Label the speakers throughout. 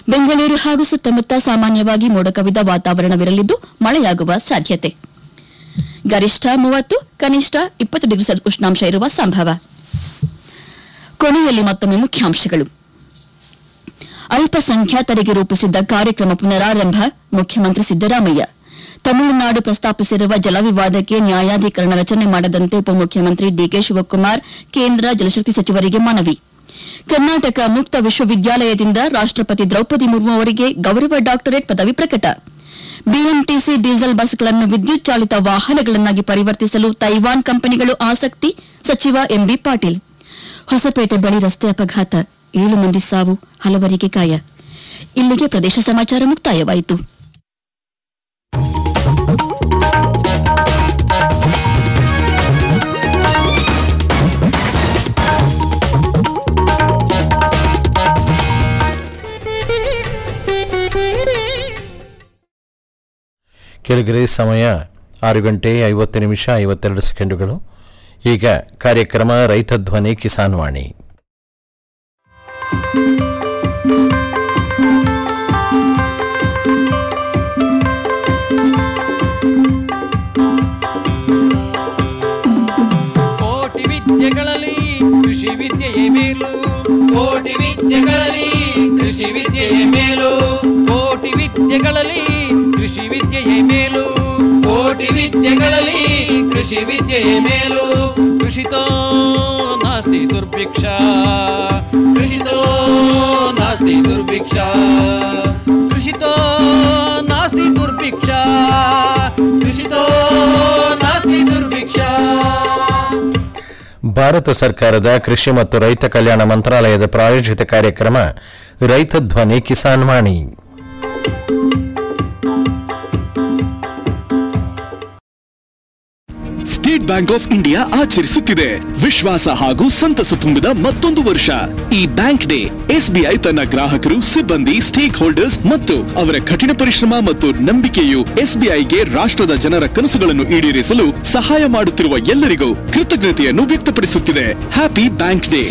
Speaker 1: ಬೆಂಗಳೂರು ಹಾಗೂ ಸುತ್ತಮುತ್ತ ಸಾಮಾನ್ಯವಾಗಿ ಮೋಡ ಕವಿದ ವಾತಾವರಣವಿರಲಿದ್ದು ಮಳೆಯಾಗುವ ಸಾಧ್ಯತೆ ಗರಿಷ್ಠ ಮೂವತ್ತು ಕನಿಷ್ಠ ಇಪ್ಪತ್ತು ಡಿಗ್ರಿ ಸೆಲ್ ಉಷ್ಣಾಂಶ ಇರುವ ಸಂಭವ ಕೊನೆಯಲ್ಲಿ ಮತ್ತೊಮ್ಮೆ ಮುಖ್ಯಾಂಶಗಳು ಅಲ್ಪಸಂಖ್ಯಾತರಿಗೆ ರೂಪಿಸಿದ್ದ ಕಾರ್ಯಕ್ರಮ ಪುನರಾರಂಭ ಮುಖ್ಯಮಂತ್ರಿ ಸಿದ್ದರಾಮಯ್ಯ ತಮಿಳುನಾಡು ಪ್ರಸ್ತಾಪಿಸಿರುವ ಜಲವಿವಾದಕ್ಕೆ ನ್ಯಾಯಾಧೀಕರಣ ರಚನೆ ಮಾಡದಂತೆ ಉಪಮುಖ್ಯಮಂತ್ರಿ ಡಿಕೆ ಶಿವಕುಮಾರ್ ಕೇಂದ್ರ ಜಲಶಕ್ತಿ ಸಚಿವರಿಗೆ ಮನವಿ ಕರ್ನಾಟಕ ಮುಕ್ತ ವಿಶ್ವವಿದ್ಯಾಲಯದಿಂದ ರಾಷ್ಟಪತಿ ದ್ರೌಪದಿ ಮುರ್ಮು ಅವರಿಗೆ ಗೌರವ ಡಾಕ್ಟರೇಟ್ ಪದವಿ ಪ್ರಕಟ ಬಿಎಂಟಿಸಿ ಡೀಸೆಲ್ ಬಸ್ಗಳನ್ನು ವಿದ್ಯುತ್ ಚಾಲಿತ ವಾಹನಗಳನ್ನಾಗಿ ಪರಿವರ್ತಿಸಲು ತೈವಾನ್ ಕಂಪನಿಗಳು ಆಸಕ್ತಿ ಸಚಿವ ಎಂಬಿ ಪಾಟೀಲ್ ಹೊಸಪೇಟೆ ಬಳಿ ರಸ್ತೆ ಅಪಘಾತ ಏಳು ಮಂದಿ ಸಾವು ಹಲವರಿಗೆ ಗಾಯ ಇಲ್ಲಿಗೆ ಪ್ರದೇಶ ಸಮಾಚಾರ ಮುಕ್ತಾಯವಾಯಿತು
Speaker 2: ಕೆಳಗರೆ ಸಮಯ ಆರು ಗಂಟೆ ಐವತ್ತು ನಿಮಿಷ ಐವತ್ತೆರಡು ಸೆಕೆಂಡುಗಳು ಈಗ ಕಾರ್ಯಕ್ರಮ ರೈತ ಧ್ವನಿ ಕಿಸಾನ್ ವಾಣಿ
Speaker 3: ಕೋಟಿ ವಿದ್ಯೆಗಳಲ್ಲಿ ಕೃಷಿ ವಿದ್ಯೆಯೇ ಮೇಲು ಕೋಟಿ ವಿದ್ಯೆಗಳಲ್ಲಿ ಕೃಷಿ ವಿದ್ಯೆಯೇ ಮೇಲು ಕೋಟಿ ವಿದ್ಯೆಗಳಲ್ಲಿ ಕೃಷಿ ವಿದ್ಯೆಯೇ ಮೇಲು ಕೋಟಿ ವಿದ್ಯೆಗಳಲ್ಲಿ ಕೃಷಿ ವಿದ್ಯೆಯೇ ಮೇಲು ಕೃಷಿತೋ ನಾಸ್ತಿ ದುರ್ಭಿಕ್ಷ ಕೃಷಿತೋ ನಾಸ್ತಿ ದುರ್ಭಿಕ್ಷ ಕೃಷಿತೋ ನಾಸ್ತಿ ದುರ್ಭಿಕ್ಷ ಕೃಷಿತೋ ನಾಸ್ತಿ ದುರ್ಭಿಕ್ಷ
Speaker 2: ಭಾರತ ಸರ್ಕಾರದ ಕೃಷಿ ಮತ್ತು ರೈತ ಕಲ್ಯಾಣ ಮಂತ್ರಾಲಯದ ಪ್ರಾಯೋಜಿತ ಕಾರ್ಯಕ್ರಮ ರೈತ ಧ್ವನಿ Kisan Vani
Speaker 4: State Bank of India ಆಚರಿಸುತ್ತಿದೆ ವಿಶ್ವಾಸ ಹಾಗೂ ಸಂತಸ ತುಂಬಿದ ಮತ್ತೊಂದು ವರ್ಷ ಈ ಬ್ಯಾಂಕ್ ಡೇ ಎಸ್ಬಿಐ ತನ್ನ ಗ್ರಾಹಕರು ಸಿಬ್ಬಂದಿ ಸ್ಟೇಕ್ ಹೋಲ್ಡರ್ಸ್ ಮತ್ತು ಅವರ ಕಠಿಣ ಪರಿಶ್ರಮ ಮತ್ತು ನಂಬಿಕೆಯು ಎಸ್ಬಿಐಗೆ ರಾಷ್ಟ್ರದ ಜನರ ಕನಸುಗಳನ್ನು ಈಡೇರಿಸಲು ಸಹಾಯ ಮಾಡುತ್ತಿರುವ ಎಲ್ಲರಿಗೂ ಕೃತಜ್ಞತೆಯನ್ನು ವ್ಯಕ್ತಪಡಿಸುತ್ತಿದೆ ಹ್ಯಾಪಿ ಬ್ಯಾಂಕ್ ಡೇ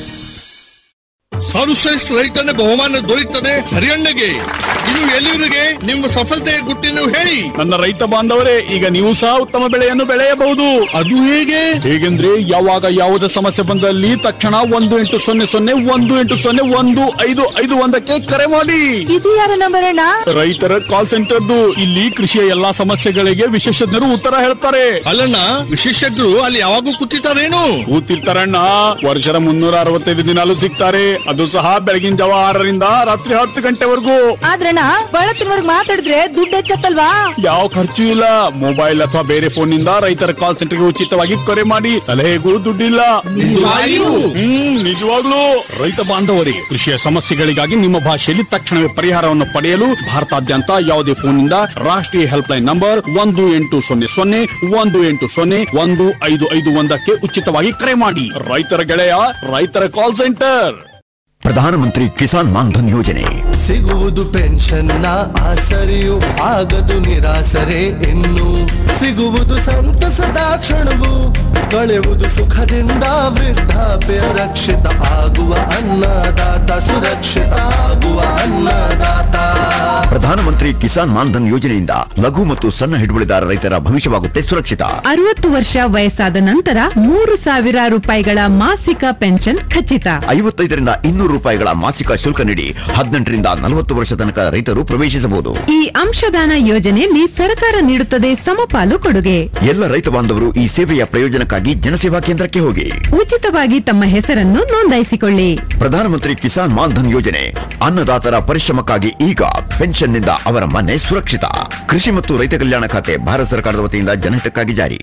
Speaker 5: ಸರ್ವಶ್ರೇಷ್ಠ ರೈತನ ಬಹುಮಾನ ದೊರೆಯುತ್ತದೆ ಹರಿಯಣ್ಣಗೆ ಇದು ಎಲ್ಲಿವರಿಗೆ ನಿಮ್ಮ ಸಫಲತೆಯ ಗುಟ್ಟಿನ ಹೇಳಿ
Speaker 6: ನನ್ನ ರೈತ ಬಾಂಧವರೇ ಈಗ ನೀವು ಸಹ ಉತ್ತಮ ಬೆಳೆಯನ್ನು ಬೆಳೆಯಬಹುದು
Speaker 5: ಅದು ಹೇಗೆ
Speaker 6: ಹೇಗೆಂದ್ರೆ ಯಾವಾಗ ಯಾವುದೇ ಸಮಸ್ಯೆ ಬಂದಲ್ಲಿ ತಕ್ಷಣ ಒಂದು ಎಂಟು ಸೊನ್ನೆ ಸೊನ್ನೆ ಒಂದು ಎಂಟು ಸೊನ್ನೆ ಒಂದು ಐದು ಐದು ಒಂದಕ್ಕೆ ಕರೆ ಮಾಡಿ
Speaker 7: ಇದು ಯಾರ ನಂಬರ್ ಅಣ್ಣ
Speaker 6: ರೈತರ ಕಾಲ್ ಸೆಂಟರ್ದು ಇಲ್ಲಿ ಕೃಷಿಯ ಎಲ್ಲಾ ಸಮಸ್ಯೆಗಳಿಗೆ ವಿಶೇಷಜ್ಞರು ಉತ್ತರ ಹೇಳ್ತಾರೆ
Speaker 5: ಅಲ್ಲಣ್ಣ ವಿಶೇಷಜ್ಞರು ಅಲ್ಲಿ ಯಾವಾಗೂ ಕೂತಿರ್ತಾರೇನು
Speaker 6: ಕೂತಿರ್ತಾರಣ್ಣ ವರ್ಷದ ಮುನ್ನೂರ ಅರವತ್ತೈದು ದಿನಾಲು ಸಿಗ್ತಾರೆ ಅದು ಸಹ ಬೆಳಗಿನ ಜಾವ ಆರರಿಂದ ರಾತ್ರಿ ಹತ್ತು ಗಂಟೆವರೆಗೂ
Speaker 7: ಆದ್ರಣ್ಣ ಬಳತ್ತಿನವರ್ಗ್ ಮಾತಾಡಿದ್ರೆ ದುಡ್ಡು ಹೆಚ್ಚತ್ತಲ್ವಾ
Speaker 6: ಯಾವ ಖರ್ಚು ಇಲ್ಲ ಮೊಬೈಲ್ ಅಥವಾ ಬೇರೆ ಫೋನ್ ನಿಂದ ರೈತರ ಕಾಲ್ ಸೆಂಟರ್ಗೆ ಉಚಿತವಾಗಿ ಕರೆ ಮಾಡಿ ಸಲಹೆಗೂ ದುಡ್ಡಿಲ್ಲ
Speaker 5: ನಿಜವಾಗಿಯೂ?
Speaker 6: ಹ್ಮ್ ನಿಜವಾಗ್ಲೂ ರೈತ ಬಾಂಧವರಿಗೆ ಕೃಷಿಯ ಸಮಸ್ಯೆಗಳಿಗಾಗಿ ನಿಮ್ಮ ಭಾಷೆಯಲ್ಲಿ ತಕ್ಷಣವೇ ಪರಿಹಾರವನ್ನು ಪಡೆಯಲು ಭಾರತಾದ್ಯಂತ ಯಾವುದೇ ಫೋನ್ ನಿಂದ ರಾಷ್ಟ್ರೀಯ ಹೆಲ್ಪ್ ಲೈನ್ ನಂಬರ್ ಒಂದು ಎಂಟು ಸೊನ್ನೆ ಸೊನ್ನೆ ಒಂದು ಎಂಟು ಸೊನ್ನೆ ಒಂದು ಐದು ಐದು ಒಂದಕ್ಕೆ ಉಚಿತವಾಗಿ ಕರೆ ಮಾಡಿ ರೈತರ ಗೆಳೆಯ ರೈತರ ಕಾಲ್ ಸೆಂಟರ್
Speaker 8: ಪ್ರಧಾನಮಂತ್ರಿ ಕಿಸಾನ್ ಮಾನ್ಧನ್ ಯೋಜನೆ
Speaker 9: ಸಿಗುವುದು ಪೆನ್ಷನ್ನ ಆಸರೆಯು ಆಗದು ನಿರಾಸರೆ ಇನ್ನು ಸಿಗುವುದು ಸಂತಸದ ಕ್ಷಣವು ಕಳೆಯುವುದು ಸುಖದಿಂದ ವೃದ್ಧಾಪ್ಯ ರಕ್ಷಿತ ಆಗುವ ಅನ್ನದಾತ ಸುರಕ್ಷಿತ ಆಗುವ ಅನ್ನದಾತ
Speaker 8: ಪ್ರಧಾನಮಂತ್ರಿ ಕಿಸಾನ್ ಮಾನ್ಧನ್ ಯೋಜನೆಯಿಂದ ಲಘು ಮತ್ತು ಸಣ್ಣ ಹಿಡುವಳಿದಾರ ರೈತರ ಭವಿಷ್ಯವಾಗುತ್ತೆ ಸುರಕ್ಷಿತ
Speaker 7: ಅರವತ್ತು ವರ್ಷ ವಯಸ್ಸಾದ ನಂತರ ಮೂರು ಸಾವಿರ ರೂಪಾಯಿಗಳ ಮಾಸಿಕ ಪೆನ್ಷನ್ ಖಚಿತ
Speaker 8: ಐವತ್ತೈದರಿಂದ ಇನ್ನೂರು ರೂಪಾಯಿಗಳ ಮಾಸಿಕ ಶುಲ್ಕ ನೀಡಿ ಹದಿನೆಂಟರಿಂದ ನಲವತ್ತು ವರ್ಷ ತನಕ ರೈತರು ಪ್ರವೇಶಿಸಬಹುದು
Speaker 7: ಈ ಅಂಶದಾನ ಯೋಜನೆಯಲ್ಲಿ ಸರ್ಕಾರ ನೀಡುತ್ತದೆ ಸಮಪಾಲು ಕೊಡುಗೆ
Speaker 8: ಎಲ್ಲ ರೈತ ಬಾಂಧವರು ಈ ಸೇವೆಯ ಪ್ರಯೋಜನಕ್ಕಾಗಿ ಜನಸೇವಾ ಕೇಂದ್ರಕ್ಕೆ ಹೋಗಿ
Speaker 7: ಉಚಿತವಾಗಿ ತಮ್ಮ ಹೆಸರನ್ನು ನೋಂದಾಯಿಸಿಕೊಳ್ಳಿ
Speaker 8: ಪ್ರಧಾನಮಂತ್ರಿ ಕಿಸಾನ್ ಮಾನ್ಧನ್ ಯೋಜನೆ ಅನ್ನದಾತರ ಪರಿಶ್ರಮಕ್ಕಾಗಿ ಈಗ ಪೆನ್ಷನ್ನಿಂದ ಅವರ ಮನೆ ಸುರಕ್ಷಿತ ಕೃಷಿ ಮತ್ತು ರೈತ ಕಲ್ಯಾಣ ಖಾತೆ ಭಾರತ ಸರ್ಕಾರದ ವತಿಯಿಂದ ಜನಹಿತಕ್ಕಾಗಿ ಜಾರಿ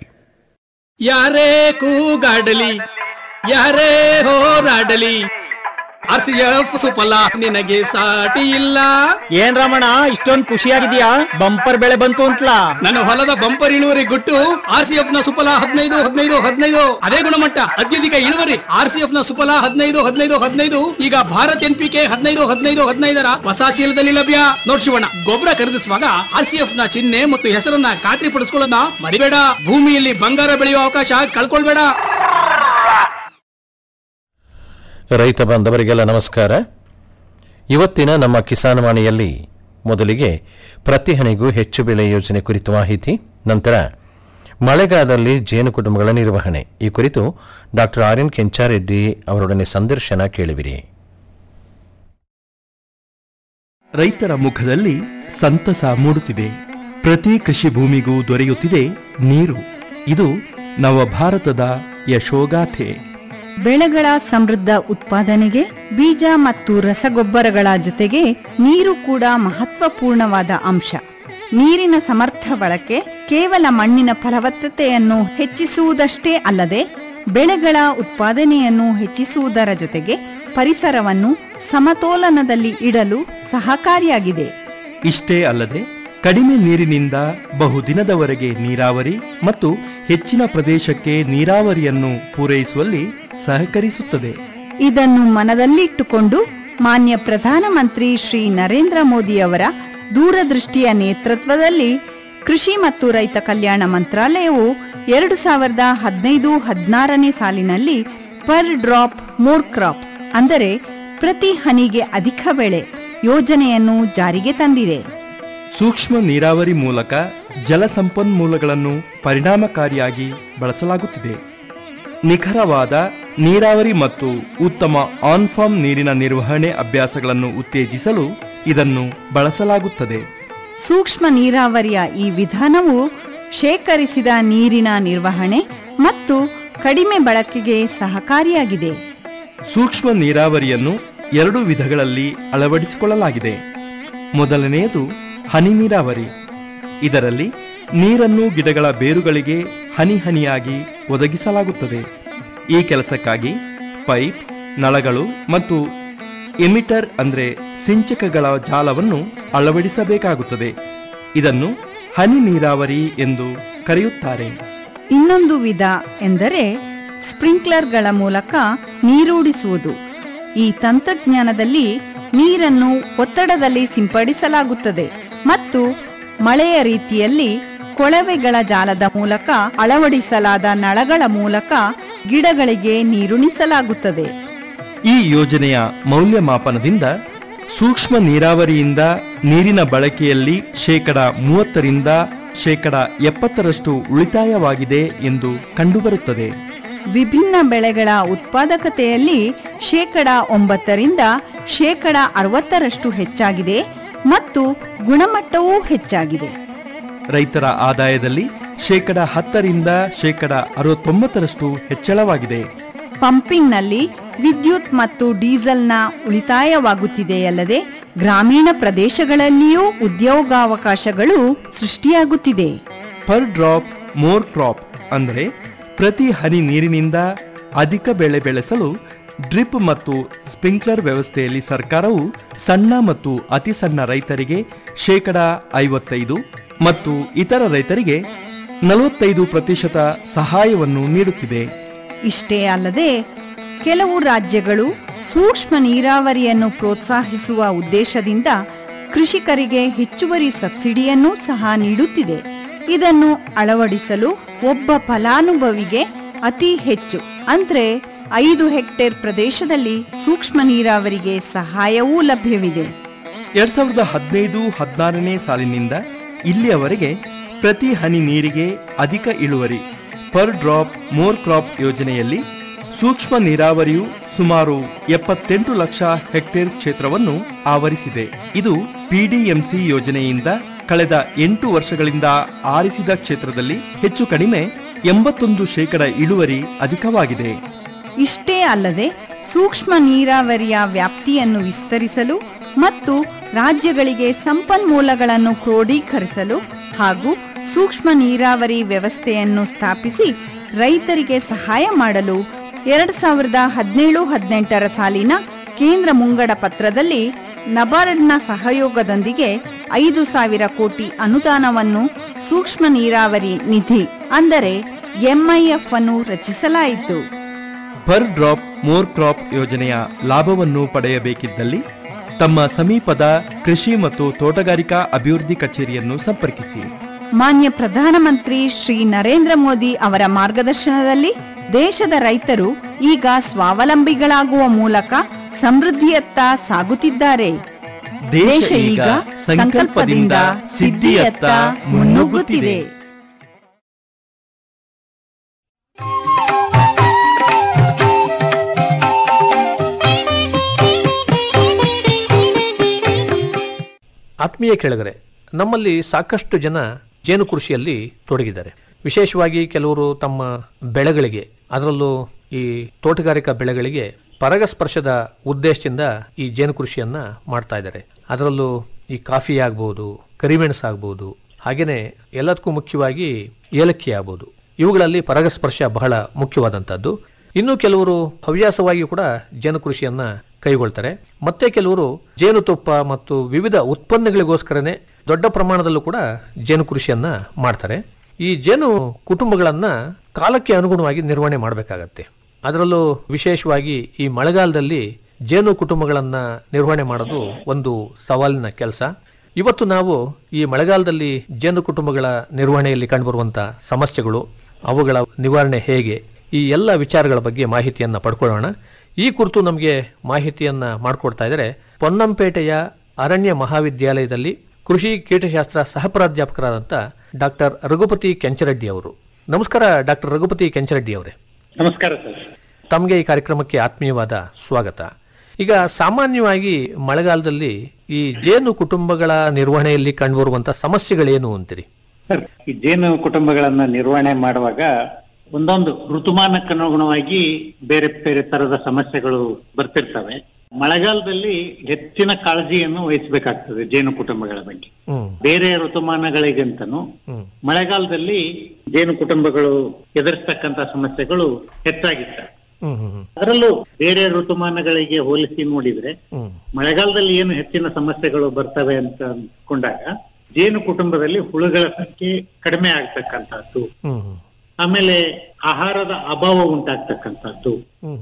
Speaker 3: ಯಾರೇ ಕೂಗಾಡಲಿ ಯಾರೇ ಹೋರಾಡಲಿ ಆರ್ ಸಿ ಎಫ್ ಸುಫಲ ನಿನಗೆ ಸಾಟಿ ಇಲ್ಲ
Speaker 10: ಏನ್ ರಮಣ ಇಷ್ಟೊಂದ್ ಖುಷಿಯಾಗಿದ್ಯಾ ಬಂಪರ್ ಬೆಳೆ ಬಂತು ಅಂತಲಾ
Speaker 3: ನನ್ನ ಹೊಲದ ಬಂಪರ್ ಇಳುವರಿ ಗುಟ್ಟು ಆರ್ ಸಿ ಎಫ್ ನ ಸುಫಲ ಹದಿನೈದು ಹದಿನೈದು ಹದಿನೈದು ಅದೇ ಗುಣಮಟ್ಟ ಅತ್ಯಧಿಕ ಇಳುವರಿ ಆರ್ ಸಿ ಎಫ್ ನ ಸುಫಲ ಹದಿನೈದು ಹದಿನೈದು ಹದಿನೈದು ಈಗ ಭಾರತ್ ಎನ್ ಪಿ ಕೆ ಹದಿನೈದು ಹದಿನೈದು ಹದಿನೈದರ ಹೊಸ ಚೀಲದಲ್ಲಿ ಲಭ್ಯ ನೋಡ್ ಶಿವಣ್ಣ ಗೊಬ್ಬರ ಖರೀದಿಸುವಾಗ ಆರ್ ಸಿ ಎಫ್ ನ ಚಿಹ್ನೆ ಮತ್ತು ಹೆಸರನ್ನ ಖಾತ್ರಿ ಪಡಿಸ್ಕೊಳ್ಳೋದನ್ನ ಮರಿಬೇಡ ಭೂಮಿಯಲ್ಲಿ ಬಂಗಾರ ಬೆಳೆಯುವ ಅವಕಾಶ ಕಳ್ಕೊಳ್ಬೇಡ
Speaker 2: ರೈತ ಬಾಂಧವರಿಗೆಲ್ಲ ನಮಸ್ಕಾರ ಇವತ್ತಿನ ನಮ್ಮ ಕಿಸಾನವಾಣಿಯಲ್ಲಿ ಮೊದಲಿಗೆ ಪ್ರತಿ ಹನಿಗೂ ಹೆಚ್ಚು ಬೆಳೆ ಯೋಜನೆ ಕುರಿತು ಮಾಹಿತಿ ನಂತರ ಮಳೆಗಾಲದಲ್ಲಿ ಜೇನು ಕುಟುಂಬಗಳ ನಿರ್ವಹಣೆ ಈ ಕುರಿತು ಡಾಕ್ಟರ್ ಆರ್ ಎನ್ ಕೆಂಚಾರೆಡ್ಡಿ ಅವರೊಡನೆ ಸಂದರ್ಶನ ಕೇಳುವಿರಿ
Speaker 11: ರೈತರ ಮುಖದಲ್ಲಿ ಸಂತಸ ಮೂಡುತ್ತಿದೆ ಪ್ರತಿ ಕೃಷಿ ಭೂಮಿಗೂ ದೊರೆಯುತ್ತಿದೆ ನೀರು ಇದು ನವಭಾರತದ ಯಶೋಗಾಥೆ
Speaker 12: ಬೆಳೆಗಳ ಸಮೃದ್ಧ ಉತ್ಪಾದನೆಗೆ ಬೀಜ ಮತ್ತು ರಸಗೊಬ್ಬರಗಳ ಜೊತೆಗೆ ನೀರು ಕೂಡ ಮಹತ್ವಪೂರ್ಣವಾದ ಅಂಶ ನೀರಿನ ಸಮರ್ಥ ಬಳಕೆ ಕೇವಲ ಮಣ್ಣಿನ ಫಲವತ್ತತೆಯನ್ನು ಹೆಚ್ಚಿಸುವುದಷ್ಟೇ ಅಲ್ಲದೆ ಬೆಳೆಗಳ ಉತ್ಪಾದನೆಯನ್ನು ಹೆಚ್ಚಿಸುವುದರ ಜೊತೆಗೆ ಪರಿಸರವನ್ನು ಸಮತೋಲನದಲ್ಲಿ ಇಡಲು ಸಹಕಾರಿಯಾಗಿದೆ
Speaker 11: ಇಷ್ಟೇ ಅಲ್ಲದೆ ಕಡಿಮೆ ನೀರಿನಿಂದ ಬಹುದಿನದವರೆಗೆ ನೀರಾವರಿ ಮತ್ತು ಹೆಚ್ಚಿನ ಪ್ರದೇಶಕ್ಕೆ ನೀರಾವರಿಯನ್ನು ಪೂರೈಸುವಲ್ಲಿ ಸಹಕರಿಸುತ್ತದೆ
Speaker 12: ಇದನ್ನು ಮನದಲ್ಲಿಟ್ಟುಕೊಂಡು ಮಾನ್ಯ ಪ್ರಧಾನಮಂತ್ರಿ ಶ್ರೀ ನರೇಂದ್ರ ಮೋದಿಯವರ ದೂರದೃಷ್ಟಿಯ ನೇತೃತ್ವದಲ್ಲಿ ಕೃಷಿ ಮತ್ತು ರೈತ ಕಲ್ಯಾಣ ಮಂತ್ರಾಲಯವು ಎರಡು ಸಾವಿರದ ಹದಿನೈದು ಹದಿನಾರನೇ ಸಾಲಿನಲ್ಲಿ ಪರ್ ಡ್ರಾಪ್ ಮೋರ್ ಕ್ರಾಪ್ ಅಂದರೆ ಪ್ರತಿ ಹನಿಗೆ ಅಧಿಕ ಬೆಳೆ ಯೋಜನೆಯನ್ನು ಜಾರಿಗೆ ತಂದಿದೆ
Speaker 11: ಸೂಕ್ಷ್ಮ ನೀರಾವರಿ ಮೂಲಕ ಜಲ ಸಂಪನ್ಮೂಲಗಳನ್ನು ಪರಿಣಾಮಕಾರಿಯಾಗಿ ಬಳಸಲಾಗುತ್ತಿದೆ ನಿಖರವಾದ ನೀರಾವರಿ ಮತ್ತು ಉತ್ತಮ ಆನ್ ಫಾರ್ಮ್ ನೀರಿನ ನಿರ್ವಹಣೆ ಅಭ್ಯಾಸಗಳನ್ನು ಉತ್ತೇಜಿಸಲು ಇದನ್ನು ಬಳಸಲಾಗುತ್ತದೆ
Speaker 12: ಸೂಕ್ಷ್ಮ ನೀರಾವರಿಯ ಈ ವಿಧಾನವು ಶೇಖರಿಸಿದ ನೀರಿನ ನಿರ್ವಹಣೆ ಮತ್ತು ಕಡಿಮೆ ಬಳಕೆಗೆ ಸಹಕಾರಿಯಾಗಿದೆ
Speaker 11: ಸೂಕ್ಷ್ಮ ನೀರಾವರಿಯನ್ನು ಎರಡು ವಿಧಗಳಲ್ಲಿ ಅಳವಡಿಸಿಕೊಳ್ಳಲಾಗಿದೆ ಮೊದಲನೆಯದು ಹನಿ ನೀರಾವರಿ ಇದರಲ್ಲಿ ನೀರನ್ನು ಗಿಡಗಳ ಬೇರುಗಳಿಗೆ ಹನಿ ಹನಿಯಾಗಿ ಒದಗಿಸಲಾಗುತ್ತದೆ ಈ ಕೆಲಸಕ್ಕಾಗಿ ಪೈಪ್ ನಳಗಳು ಮತ್ತು ಎಮಿಟರ್ ಅಂದ್ರೆ ಸಿಂಚಕಗಳ ಜಾಲವನ್ನು ಅಳವಡಿಸಬೇಕಾಗುತ್ತದೆ ಇದನ್ನು ಹನಿ ನೀರಾವರಿ ಎಂದು ಕರೆಯುತ್ತಾರೆ
Speaker 12: ಇನ್ನೊಂದು ವಿಧ ಎಂದರೆ ಸ್ಪ್ರಿಂಕ್ಲರ್ಗಳ ಮೂಲಕ ನೀರೂಡಿಸುವುದು ಈ ತಂತ್ರಜ್ಞಾನದಲ್ಲಿ ನೀರನ್ನು ಒತ್ತಡದಲ್ಲಿ ಸಿಂಪಡಿಸಲಾಗುತ್ತದೆ ಮತ್ತು ಮಳೆಯ ರೀತಿಯಲ್ಲಿ ಕೊಳವೆಗಳ ಜಾಲದ ಮೂಲಕ ಅಳವಡಿಸಲಾದ ನಳಗಳ ಮೂಲಕ ಗಿಡಗಳಿಗೆ ನೀರುಣಿಸಲಾಗುತ್ತದೆ
Speaker 11: ಈ ಯೋಜನೆಯ ಮೌಲ್ಯಮಾಪನದಿಂದ ಸೂಕ್ಷ್ಮ ನೀರಾವರಿಯಿಂದ ನೀರಿನ ಬಳಕೆಯಲ್ಲಿ ಶೇಕಡ ಮೂವತ್ತರಿಂದ ಶೇಕಡ ಎಪ್ಪತ್ತರಷ್ಟು ಉಳಿತಾಯವಾಗಿದೆ ಎಂದು ಕಂಡುಬರುತ್ತದೆ
Speaker 12: ವಿಭಿನ್ನ ಬೆಳೆಗಳ ಉತ್ಪಾದಕತೆಯಲ್ಲಿ ಶೇಕಡ ಒಂಬತ್ತರಿಂದ ಶೇಕಡ ಅರವತ್ತರಷ್ಟು ಹೆಚ್ಚಾಗಿದೆ ಮತ್ತು ಗುಣಮಟ್ಟವೂ ಹೆಚ್ಚಾಗಿದೆ
Speaker 11: ರೈತರ ಆದಾಯದಲ್ಲಿ ಶೇಕಡ ಹತ್ತರಿಂದ ಶೇಕಡ ಅರವತ್ತೊಂಬತ್ತರಷ್ಟು ಹೆಚ್ಚಳವಾಗಿದೆ
Speaker 12: ಪಂಪಿಂಗ್ನಲ್ಲಿ ವಿದ್ಯುತ್ ಮತ್ತು ಡೀಸೆಲ್ನ ಉಳಿತಾಯವಾಗುತ್ತಿದೆಯಲ್ಲದೆ ಗ್ರಾಮೀಣ ಪ್ರದೇಶಗಳಲ್ಲಿಯೂ ಉದ್ಯೋಗಾವಕಾಶಗಳು ಸೃಷ್ಟಿಯಾಗುತ್ತಿದೆ
Speaker 11: ಪರ್ ಡ್ರಾಪ್ ಮೋರ್ ಕ್ರಾಪ್ ಅಂದರೆ ಪ್ರತಿ ಹನಿ ನೀರಿನಿಂದ ಅಧಿಕ ಬೆಳೆ ಬೆಳೆಸಲು ಡ್ರಿಪ್ ಮತ್ತು ಸ್ಪ್ರಿಂಕ್ಲರ್ ವ್ಯವಸ್ಥೆಯಲ್ಲಿ ಸರ್ಕಾರವು ಸಣ್ಣ ಮತ್ತು ಅತಿ ಸಣ್ಣ ರೈತರಿಗೆ ಶೇಕಡ ಐವತ್ತೈದು ಮತ್ತು ಇತರ ರೈತರಿಗೆ ನಲವತ್ತೈದು ಪ್ರತಿಶತ ಸಹಾಯವನ್ನು ನೀಡುತ್ತಿದೆ
Speaker 12: ಇಷ್ಟೇ ಅಲ್ಲದೆ ಕೆಲವು ರಾಜ್ಯಗಳು ಸೂಕ್ಷ್ಮ ನೀರಾವರಿಯನ್ನು ಪ್ರೋತ್ಸಾಹಿಸುವ ಉದ್ದೇಶದಿಂದ ಕೃಷಿಕರಿಗೆ ಹೆಚ್ಚುವರಿ ಸಬ್ಸಿಡಿಯನ್ನೂ ಸಹ ನೀಡುತ್ತಿದೆ ಇದನ್ನು ಅಳವಡಿಸಲು ಒಬ್ಬ ಫಲಾನುಭವಿಗೆ ಅತಿ ಹೆಚ್ಚು ಅಂದ್ರೆ ಐದು ಹೆಕ್ಟೇರ್ ಪ್ರದೇಶದಲ್ಲಿ ಸೂಕ್ಷ್ಮ ನೀರಾವರಿಗೆ ಸಹಾಯವೂ ಲಭ್ಯವಿದೆ
Speaker 11: ಎರಡ್ ಸಾವಿರದ ಹದಿನೈದು ಹದಿನಾರನೇ ಸಾಲಿನಿಂದ ಇಲ್ಲಿಯವರೆಗೆ ಪ್ರತಿ ಹನಿ ನೀರಿಗೆ ಅಧಿಕ ಇಳುವರಿ ಪರ್ ಡ್ರಾಪ್ ಮೋರ್ ಕ್ರಾಪ್ ಯೋಜನೆಯಲ್ಲಿ ಸೂಕ್ಷ್ಮ ನೀರಾವರಿಯು ಸುಮಾರು ಎಪ್ಪತ್ತೆಂಟು ಲಕ್ಷ ಹೆಕ್ಟೇರ್ ಕ್ಷೇತ್ರವನ್ನು ಆವರಿಸಿದೆ ಇದು ಪಿಡಿಎಂಸಿ ಯೋಜನೆಯಿಂದ ಕಳೆದ ಎಂಟು ವರ್ಷಗಳಿಂದ ಆರಿಸಿದ ಕ್ಷೇತ್ರದಲ್ಲಿ ಹೆಚ್ಚು ಕಡಿಮೆ ಎಂಬತ್ತೊಂದು ಶೇಕಡ ಇಳುವರಿ ಅಧಿಕವಾಗಿದೆ
Speaker 12: ಇಷ್ಟೇ ಅಲ್ಲದೆ ಸೂಕ್ಷ್ಮ ನೀರಾವರಿಯ ವ್ಯಾಪ್ತಿಯನ್ನು ವಿಸ್ತರಿಸಲು ಮತ್ತು ರಾಜ್ಯಗಳಿಗೆ ಸಂಪನ್ಮೂಲಗಳನ್ನು ಕ್ರೋಢೀಕರಿಸಲು ಹಾಗೂ ಸೂಕ್ಷ್ಮ ನೀರಾವರಿ ವ್ಯವಸ್ಥೆಯನ್ನು ಸ್ಥಾಪಿಸಿ ರೈತರಿಗೆ ಸಹಾಯ ಮಾಡಲು ಎರಡು ಸಾವಿರದ ಹದಿನೇಳು ಹದಿನೆಂಟರ ಸಾಲಿನ ಕೇಂದ್ರ ಮುಂಗಡ ಪತ್ರದಲ್ಲಿ ನಬಾರ್ಡ್ನ ಸಹಯೋಗದೊಂದಿಗೆ ಐದು ಸಾವಿರ ಕೋಟಿ ಅನುದಾನವನ್ನು ಸೂಕ್ಷ್ಮ ನೀರಾವರಿ ನಿಧಿ ಅಂದರೆ ಎಂಐಎಫ್ ಅನ್ನು ರಚಿಸಲಾಯಿತು
Speaker 11: ಪರ್ ಡ್ರಾಪ್ ಮೋರ್ ಕ್ರಾಪ್ ಯೋಜನೆಯ ಲಾಭವನ್ನು ಪಡೆಯಬೇಕಿದ್ದಲ್ಲಿ ತಮ್ಮ ಸಮೀಪದ ಕೃಷಿ ಮತ್ತು ತೋಟಗಾರಿಕಾ ಅಭಿವೃದ್ಧಿ ಕಚೇರಿಯನ್ನು ಸಂಪರ್ಕಿಸಿ
Speaker 12: ಮಾನ್ಯ ಪ್ರಧಾನಮಂತ್ರಿ ಶ್ರೀ ನರೇಂದ್ರ ಮೋದಿ ಅವರ ಮಾರ್ಗದರ್ಶನದಲ್ಲಿ ದೇಶದ ರೈತರು ಈಗ ಸ್ವಾವಲಂಬಿಗಳಾಗುವ ಮೂಲಕ ಸಮೃದ್ಧಿಯತ್ತ ಸಾಗುತ್ತಿದ್ದಾರೆ ದೇಶ ಈಗ ಸಂಕಲ್ಪದಿಂದ ಸಿದ್ಧಿಯತ್ತ ಮುನ್ನುಗ್ಗುತ್ತಿದೆ
Speaker 13: ಆತ್ಮೀಯ ಕೆಳಗರೆ ನಮ್ಮಲ್ಲಿ ಸಾಕಷ್ಟು ಜನ ಜೇನು ಕೃಷಿಯಲ್ಲಿ ತೊಡಗಿದ್ದಾರೆ ವಿಶೇಷವಾಗಿ ಕೆಲವರು ತಮ್ಮ ಬೆಳೆಗಳಿಗೆ ಅದರಲ್ಲೂ ಈ ತೋಟಗಾರಿಕಾ ಬೆಳೆಗಳಿಗೆ ಪರಾಗಸ್ಪರ್ಶದ ಉದ್ದೇಶದಿಂದ ಈ ಜೇನು ಕೃಷಿಯನ್ನ ಮಾಡ್ತಾ ಇದ್ದಾರೆ ಅದರಲ್ಲೂ ಈ ಕಾಫಿ ಆಗ್ಬೋದು ಕರಿಮೆಣಸು ಆಗ್ಬೋದು ಹಾಗೇನೆ ಎಲ್ಲದಕ್ಕೂ ಮುಖ್ಯವಾಗಿ ಏಲಕ್ಕಿ ಆಗ್ಬೋದು ಇವುಗಳಲ್ಲಿ ಪರಾಗಸ್ಪರ್ಶ ಬಹಳ ಮುಖ್ಯವಾದಂತಹದ್ದು ಇನ್ನು ಕೆಲವರು ಹವ್ಯಾಸವಾಗಿ ಕೂಡ ಜೇನು ಕೃಷಿಯನ್ನ ಕೈಗೊಳ್ತಾರೆ ಮತ್ತೆ ಕೆಲವರು ಜೇನುತುಪ್ಪ ಮತ್ತು ವಿವಿಧ ಉತ್ಪನ್ನಗಳಿಗೋಸ್ಕರನೇ ದೊಡ್ಡ ಪ್ರಮಾಣದಲ್ಲೂ ಕೂಡ ಜೇನು ಕೃಷಿಯನ್ನ ಮಾಡ್ತಾರೆ ಈ ಜೇನು ಕುಟುಂಬಗಳನ್ನ ಕಾಲಕ್ಕೆ ಅನುಗುಣವಾಗಿ ನಿರ್ವಹಣೆ ಮಾಡಬೇಕಾಗತ್ತೆ ಅದರಲ್ಲೂ ವಿಶೇಷವಾಗಿ ಈ ಮಳೆಗಾಲದಲ್ಲಿ ಜೇನು ಕುಟುಂಬಗಳನ್ನ ನಿರ್ವಹಣೆ ಮಾಡೋದು ಒಂದು ಸವಾಲಿನ ಕೆಲಸ ಇವತ್ತು ನಾವು ಈ ಮಳೆಗಾಲದಲ್ಲಿ ಜೇನು ಕುಟುಂಬಗಳ ನಿರ್ವಹಣೆಯಲ್ಲಿ ಕಂಡುಬರುವಂತ ಸಮಸ್ಯೆಗಳು ಅವುಗಳ ನಿವಾರಣೆ ಹೇಗೆ ಈ ಎಲ್ಲ ವಿಚಾರಗಳ ಬಗ್ಗೆ ಮಾಹಿತಿಯನ್ನ ಪಡ್ಕೊಳ್ಳೋಣ ಈ ಕುರಿತು ನಮಗೆ ಮಾಹಿತಿಯನ್ನ ಮಾಡಿಕೊಡ್ತಾ ಇದ್ದಾರೆ ಪೊನ್ನಂಪೇಟೆಯ ಅರಣ್ಯ ಮಹಾವಿದ್ಯಾಲಯದಲ್ಲಿ ಕೃಷಿ ಕೀಟಶಾಸ್ತ್ರ ಸಹಪ್ರಾಧ್ಯಾಪಕರಾದಂಥ ಡಾಕ್ಟರ್ ರಘುಪತಿ ಕೆಂಚರೆಡ್ಡಿ ಅವರು ನಮಸ್ಕಾರ ಡಾಕ್ಟರ್ ರಘುಪತಿ ಕೆಂಚರೆಡ್ಡಿ ಅವರೇ
Speaker 14: ನಮಸ್ಕಾರ ಸರ್
Speaker 13: ತಮಗೆ ಈ ಕಾರ್ಯಕ್ರಮಕ್ಕೆ ಆತ್ಮೀಯವಾದ ಸ್ವಾಗತ ಈಗ ಸಾಮಾನ್ಯವಾಗಿ ಮಳೆಗಾಲದಲ್ಲಿ ಈ ಜೇನು ಕುಟುಂಬಗಳ ನಿರ್ವಹಣೆಯಲ್ಲಿ ಕಂಡುಬರುವಂತ ಸಮಸ್ಯೆಗಳೇನು ಅಂತೀರಿ
Speaker 14: ಸರ್ ಈ ಜೇನು ಕುಟುಂಬಗಳನ್ನ ನಿರ್ವಹಣೆ ಮಾಡುವಾಗ ಒಂದೊಂದು ಋತುಮಾನಕ್ಕನುಗುಣವಾಗಿ ಬೇರೆ ಬೇರೆ ತರದ ಸಮಸ್ಯೆಗಳು ಬರ್ತಿರ್ತವೆ ಮಳೆಗಾಲದಲ್ಲಿ ಹೆಚ್ಚಿನ ಕಾಳಜಿಯನ್ನು ವಹಿಸಬೇಕಾಗ್ತದೆ ಜೇನು ಕುಟುಂಬಗಳ ಬಗ್ಗೆ ಬೇರೆ ಋತುಮಾನಗಳಿಗಿಂತನೂ ಮಳೆಗಾಲದಲ್ಲಿ ಜೇನು ಕುಟುಂಬಗಳು ಎದುರಿಸ್ತಕ್ಕಂತ ಸಮಸ್ಯೆಗಳು ಹೆಚ್ಚಾಗಿರ್ತವೆ ಅದರಲ್ಲೂ ಬೇರೆ ಋತುಮಾನಗಳಿಗೆ ಹೋಲಿಸಿ ನೋಡಿದ್ರೆ ಮಳೆಗಾಲದಲ್ಲಿ ಏನು ಹೆಚ್ಚಿನ ಸಮಸ್ಯೆಗಳು ಬರ್ತವೆ ಅಂತ ಅಂದ್ಕೊಂಡಾಗ ಜೇನು ಕುಟುಂಬದಲ್ಲಿ ಹುಳುಗಳ ಸಂಖ್ಯೆ ಕಡಿಮೆ ಆಗ್ತಕ್ಕಂಥದ್ದು ಆಮೇಲೆ ಆಹಾರದ ಅಭಾವ ಉಂಟಾಗ್ತಕ್ಕಂಥದ್ದು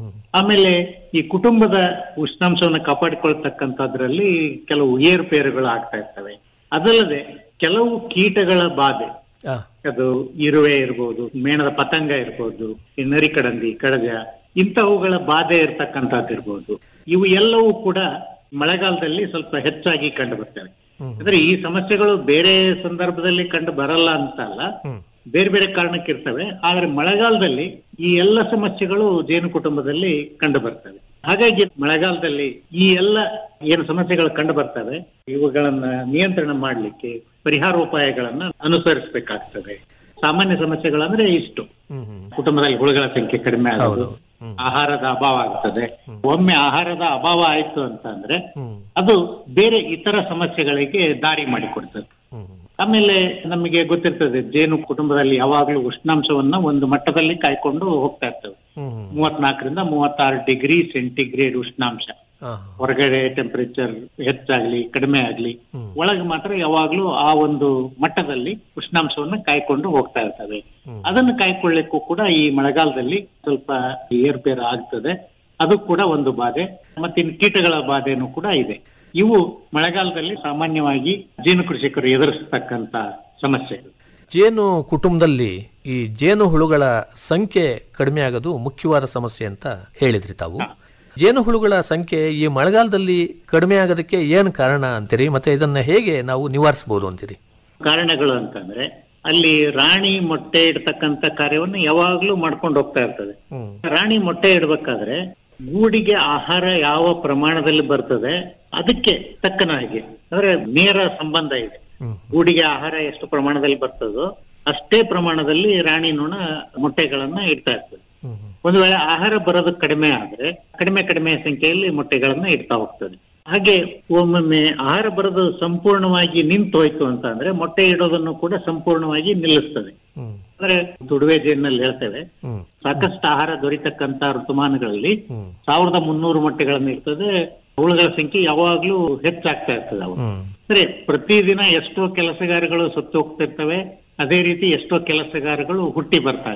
Speaker 14: ಆಮೇಲೆ ಈ ಕುಟುಂಬದ ಉಷ್ಣಾಂಶವನ್ನ ಕಾಪಾಡಿಕೊಳ್ತಕ್ಕಂಥದ್ರಲ್ಲಿ ಕೆಲವು ಏರುಪೇರುಗಳು ಆಗ್ತಾ ಇರ್ತವೆ ಅದಲ್ಲದೆ ಕೆಲವು ಕೀಟಗಳ ಬಾಧೆ ಅದು ಇರುವೆ ಇರ್ಬೋದು ಮೇಣದ ಪತಂಗ ಇರ್ಬೋದು ಈ ನರಿಕಡಂದಿ ಕಡಜ ಇಂತಹವುಗಳ ಬಾಧೆ ಇರ್ತಕ್ಕಂಥದ್ದು ಇರ್ಬೋದು ಇವು ಎಲ್ಲವೂ ಕೂಡ ಮಳೆಗಾಲದಲ್ಲಿ ಸ್ವಲ್ಪ ಹೆಚ್ಚಾಗಿ ಕಂಡು ಬರ್ತವೆ ಅಂದ್ರೆ ಈ ಸಮಸ್ಯೆಗಳು ಬೇರೆ ಸಂದರ್ಭದಲ್ಲಿ ಕಂಡು ಬರಲ್ಲ ಅಂತ ಅಲ್ಲ ಬೇರೆ ಬೇರೆ ಕಾರಣಕ್ಕಿರ್ತವೆ ಆದ್ರೆ ಮಳೆಗಾಲದಲ್ಲಿ ಈ ಎಲ್ಲ ಸಮಸ್ಯೆಗಳು ಜೇನು ಕುಟುಂಬದಲ್ಲಿ ಕಂಡು ಬರ್ತವೆ ಹಾಗಾಗಿ ಮಳೆಗಾಲದಲ್ಲಿ ಈ ಎಲ್ಲ ಏನು ಸಮಸ್ಯೆಗಳು ಕಂಡು ಬರ್ತವೆ ಇವುಗಳನ್ನ ನಿಯಂತ್ರಣ ಮಾಡ್ಲಿಕ್ಕೆ ಪರಿಹಾರೋಪಾಯಗಳನ್ನ ಅನುಸರಿಸಬೇಕಾಗ್ತದೆ ಸಾಮಾನ್ಯ ಸಮಸ್ಯೆಗಳಂದ್ರೆ ಇಷ್ಟು ಕುಟುಂಬದಲ್ಲಿ ಹುಳುಗಳ ಸಂಖ್ಯೆ ಕಡಿಮೆ ಆಗೋದು ಆಹಾರದ ಅಭಾವ ಆಗ್ತದೆ ಒಮ್ಮೆ ಆಹಾರದ ಅಭಾವ ಆಯ್ತು ಅಂತ ಅಂದ್ರೆ ಅದು ಬೇರೆ ಇತರ ಸಮಸ್ಯೆಗಳಿಗೆ ದಾರಿ ಮಾಡಿಕೊಡ್ತದೆ ಆಮೇಲೆ ನಮಗೆ ಗೊತ್ತಿರ್ತದೆ ಜೇನು ಕುಟುಂಬದಲ್ಲಿ ಯಾವಾಗ್ಲೂ ಉಷ್ಣಾಂಶವನ್ನ ಒಂದು ಮಟ್ಟದಲ್ಲಿ ಕಾಯ್ಕೊಂಡು ಹೋಗ್ತಾ ಇರ್ತವೆ ಮೂವತ್ನಾಲ್ಕರಿಂದ ಮೂವತ್ತಾರು ಡಿಗ್ರಿ ಸೆಂಟಿಗ್ರೇಡ್ ಉಷ್ಣಾಂಶ ಹೊರಗಡೆ ಟೆಂಪರೇಚರ್ ಹೆಚ್ಚಾಗ್ಲಿ ಕಡಿಮೆ ಆಗ್ಲಿ ಒಳಗೆ ಮಾತ್ರ ಯಾವಾಗ್ಲೂ ಆ ಒಂದು ಮಟ್ಟದಲ್ಲಿ ಉಷ್ಣಾಂಶವನ್ನ ಕಾಯ್ಕೊಂಡು ಹೋಗ್ತಾ ಇರ್ತವೆ ಅದನ್ನು ಕಾಯ್ಕೊಳ್ಳಿಕ್ಕೂ ಕೂಡ ಈ ಮಳೆಗಾಲದಲ್ಲಿ ಸ್ವಲ್ಪ ಏರ್ಪೇರು ಆಗ್ತದೆ ಅದು ಕೂಡ ಒಂದು ಬಾಧೆ ಮತ್ತೆ ಇನ್ನು ಕೀಟಗಳ ಬಾಧೆನೂ ಕೂಡ ಇದೆ ಇವು ಮಳೆಗಾಲದಲ್ಲಿ ಸಾಮಾನ್ಯವಾಗಿ ಜೇನು ಕೃಷಿಕರು ಎದುರಿಸತಕ್ಕಂತ ಸಮಸ್ಯೆಗಳು
Speaker 13: ಜೇನು ಕುಟುಂಬದಲ್ಲಿ ಈ ಜೇನು ಹುಳುಗಳ ಸಂಖ್ಯೆ ಕಡಿಮೆ ಆಗೋದು ಮುಖ್ಯವಾದ ಸಮಸ್ಯೆ ಅಂತ ಹೇಳಿದ್ರಿ ತಾವು ಜೇನು ಹುಳುಗಳ ಸಂಖ್ಯೆ ಈ ಮಳೆಗಾಲದಲ್ಲಿ ಕಡಿಮೆ ಆಗೋದಕ್ಕೆ ಏನ್ ಕಾರಣ ಅಂತೀರಿ ಮತ್ತೆ ಇದನ್ನ ಹೇಗೆ ನಾವು ನಿವಾರಿಸಬಹುದು ಅಂತೀರಿ
Speaker 14: ಕಾರಣಗಳು ಅಂತಂದ್ರೆ ಅಲ್ಲಿ ರಾಣಿ ಮೊಟ್ಟೆ ಇಡ್ತಕ್ಕಂತ ಕಾರ್ಯವನ್ನು ಯಾವಾಗ್ಲೂ ಮಾಡ್ಕೊಂಡು ಹೋಗ್ತಾ ಇರ್ತದೆ ರಾಣಿ ಮೊಟ್ಟೆ ಇಡ್ಬೇಕಾದ್ರೆ ಗೂಡಿಗೆ ಆಹಾರ ಯಾವ ಪ್ರಮಾಣದಲ್ಲಿ ಬರ್ತದೆ ಅದಕ್ಕೆ ತಕ್ಕನ ಹಾಗೆ ಅಂದ್ರೆ ನೇರ ಸಂಬಂಧ ಇದೆ ಗೂಡಿಗೆ ಆಹಾರ ಎಷ್ಟು ಪ್ರಮಾಣದಲ್ಲಿ ಬರ್ತದೋ ಅಷ್ಟೇ ಪ್ರಮಾಣದಲ್ಲಿ ರಾಣಿ ನೊಣ ಮೊಟ್ಟೆಗಳನ್ನ ಇಡ್ತಾ ಇರ್ತದೆ ಒಂದು ವೇಳೆ ಆಹಾರ ಬರೋದು ಕಡಿಮೆ ಆದ್ರೆ ಕಡಿಮೆ ಕಡಿಮೆ ಸಂಖ್ಯೆಯಲ್ಲಿ ಮೊಟ್ಟೆಗಳನ್ನ ಇಡ್ತಾ ಹೋಗ್ತದೆ ಹಾಗೆ ಒಮ್ಮೊಮ್ಮೆ ಆಹಾರ ಬರೋದು ಸಂಪೂರ್ಣವಾಗಿ ನಿಂತು ಹೋಯ್ತು ಅಂತ ಅಂದ್ರೆ ಮೊಟ್ಟೆ ಇಡೋದನ್ನು ಕೂಡ ಸಂಪೂರ್ಣವಾಗಿ ನಿಲ್ಲಿಸ್ತದೆ ಅಂದ್ರೆ ದುಡುವೆ ಜೇನಲ್ಲಿ ಹೇಳ್ತೇವೆ ಸಾಕಷ್ಟು ಆಹಾರ ದೊರೀತಕ್ಕಂತ ಋತುಮಾನಗಳಲ್ಲಿ ಸಾವಿರದ ಮುನ್ನೂರು ಮೊಟ್ಟೆಗಳನ್ನು ಇರ್ತದೆ ಹುಳುಗಳ ಸಂಖ್ಯೆ ಯಾವಾಗ್ಲೂ ಹೆಚ್ಚಾಗ್ತಾ ಇರ್ತದೆ ಅವು ಸರಿ ಪ್ರತಿದಿನ ಎಷ್ಟೋ ಕೆಲಸಗಾರಗಳು ಸತ್ತು ಹೋಗ್ತಿರ್ತವೆ ಅದೇ ರೀತಿ ಎಷ್ಟೋ ಕೆಲಸಗಾರಗಳು ಹುಟ್ಟಿ ಬರ್ತಾ ಇರ್ತವೆ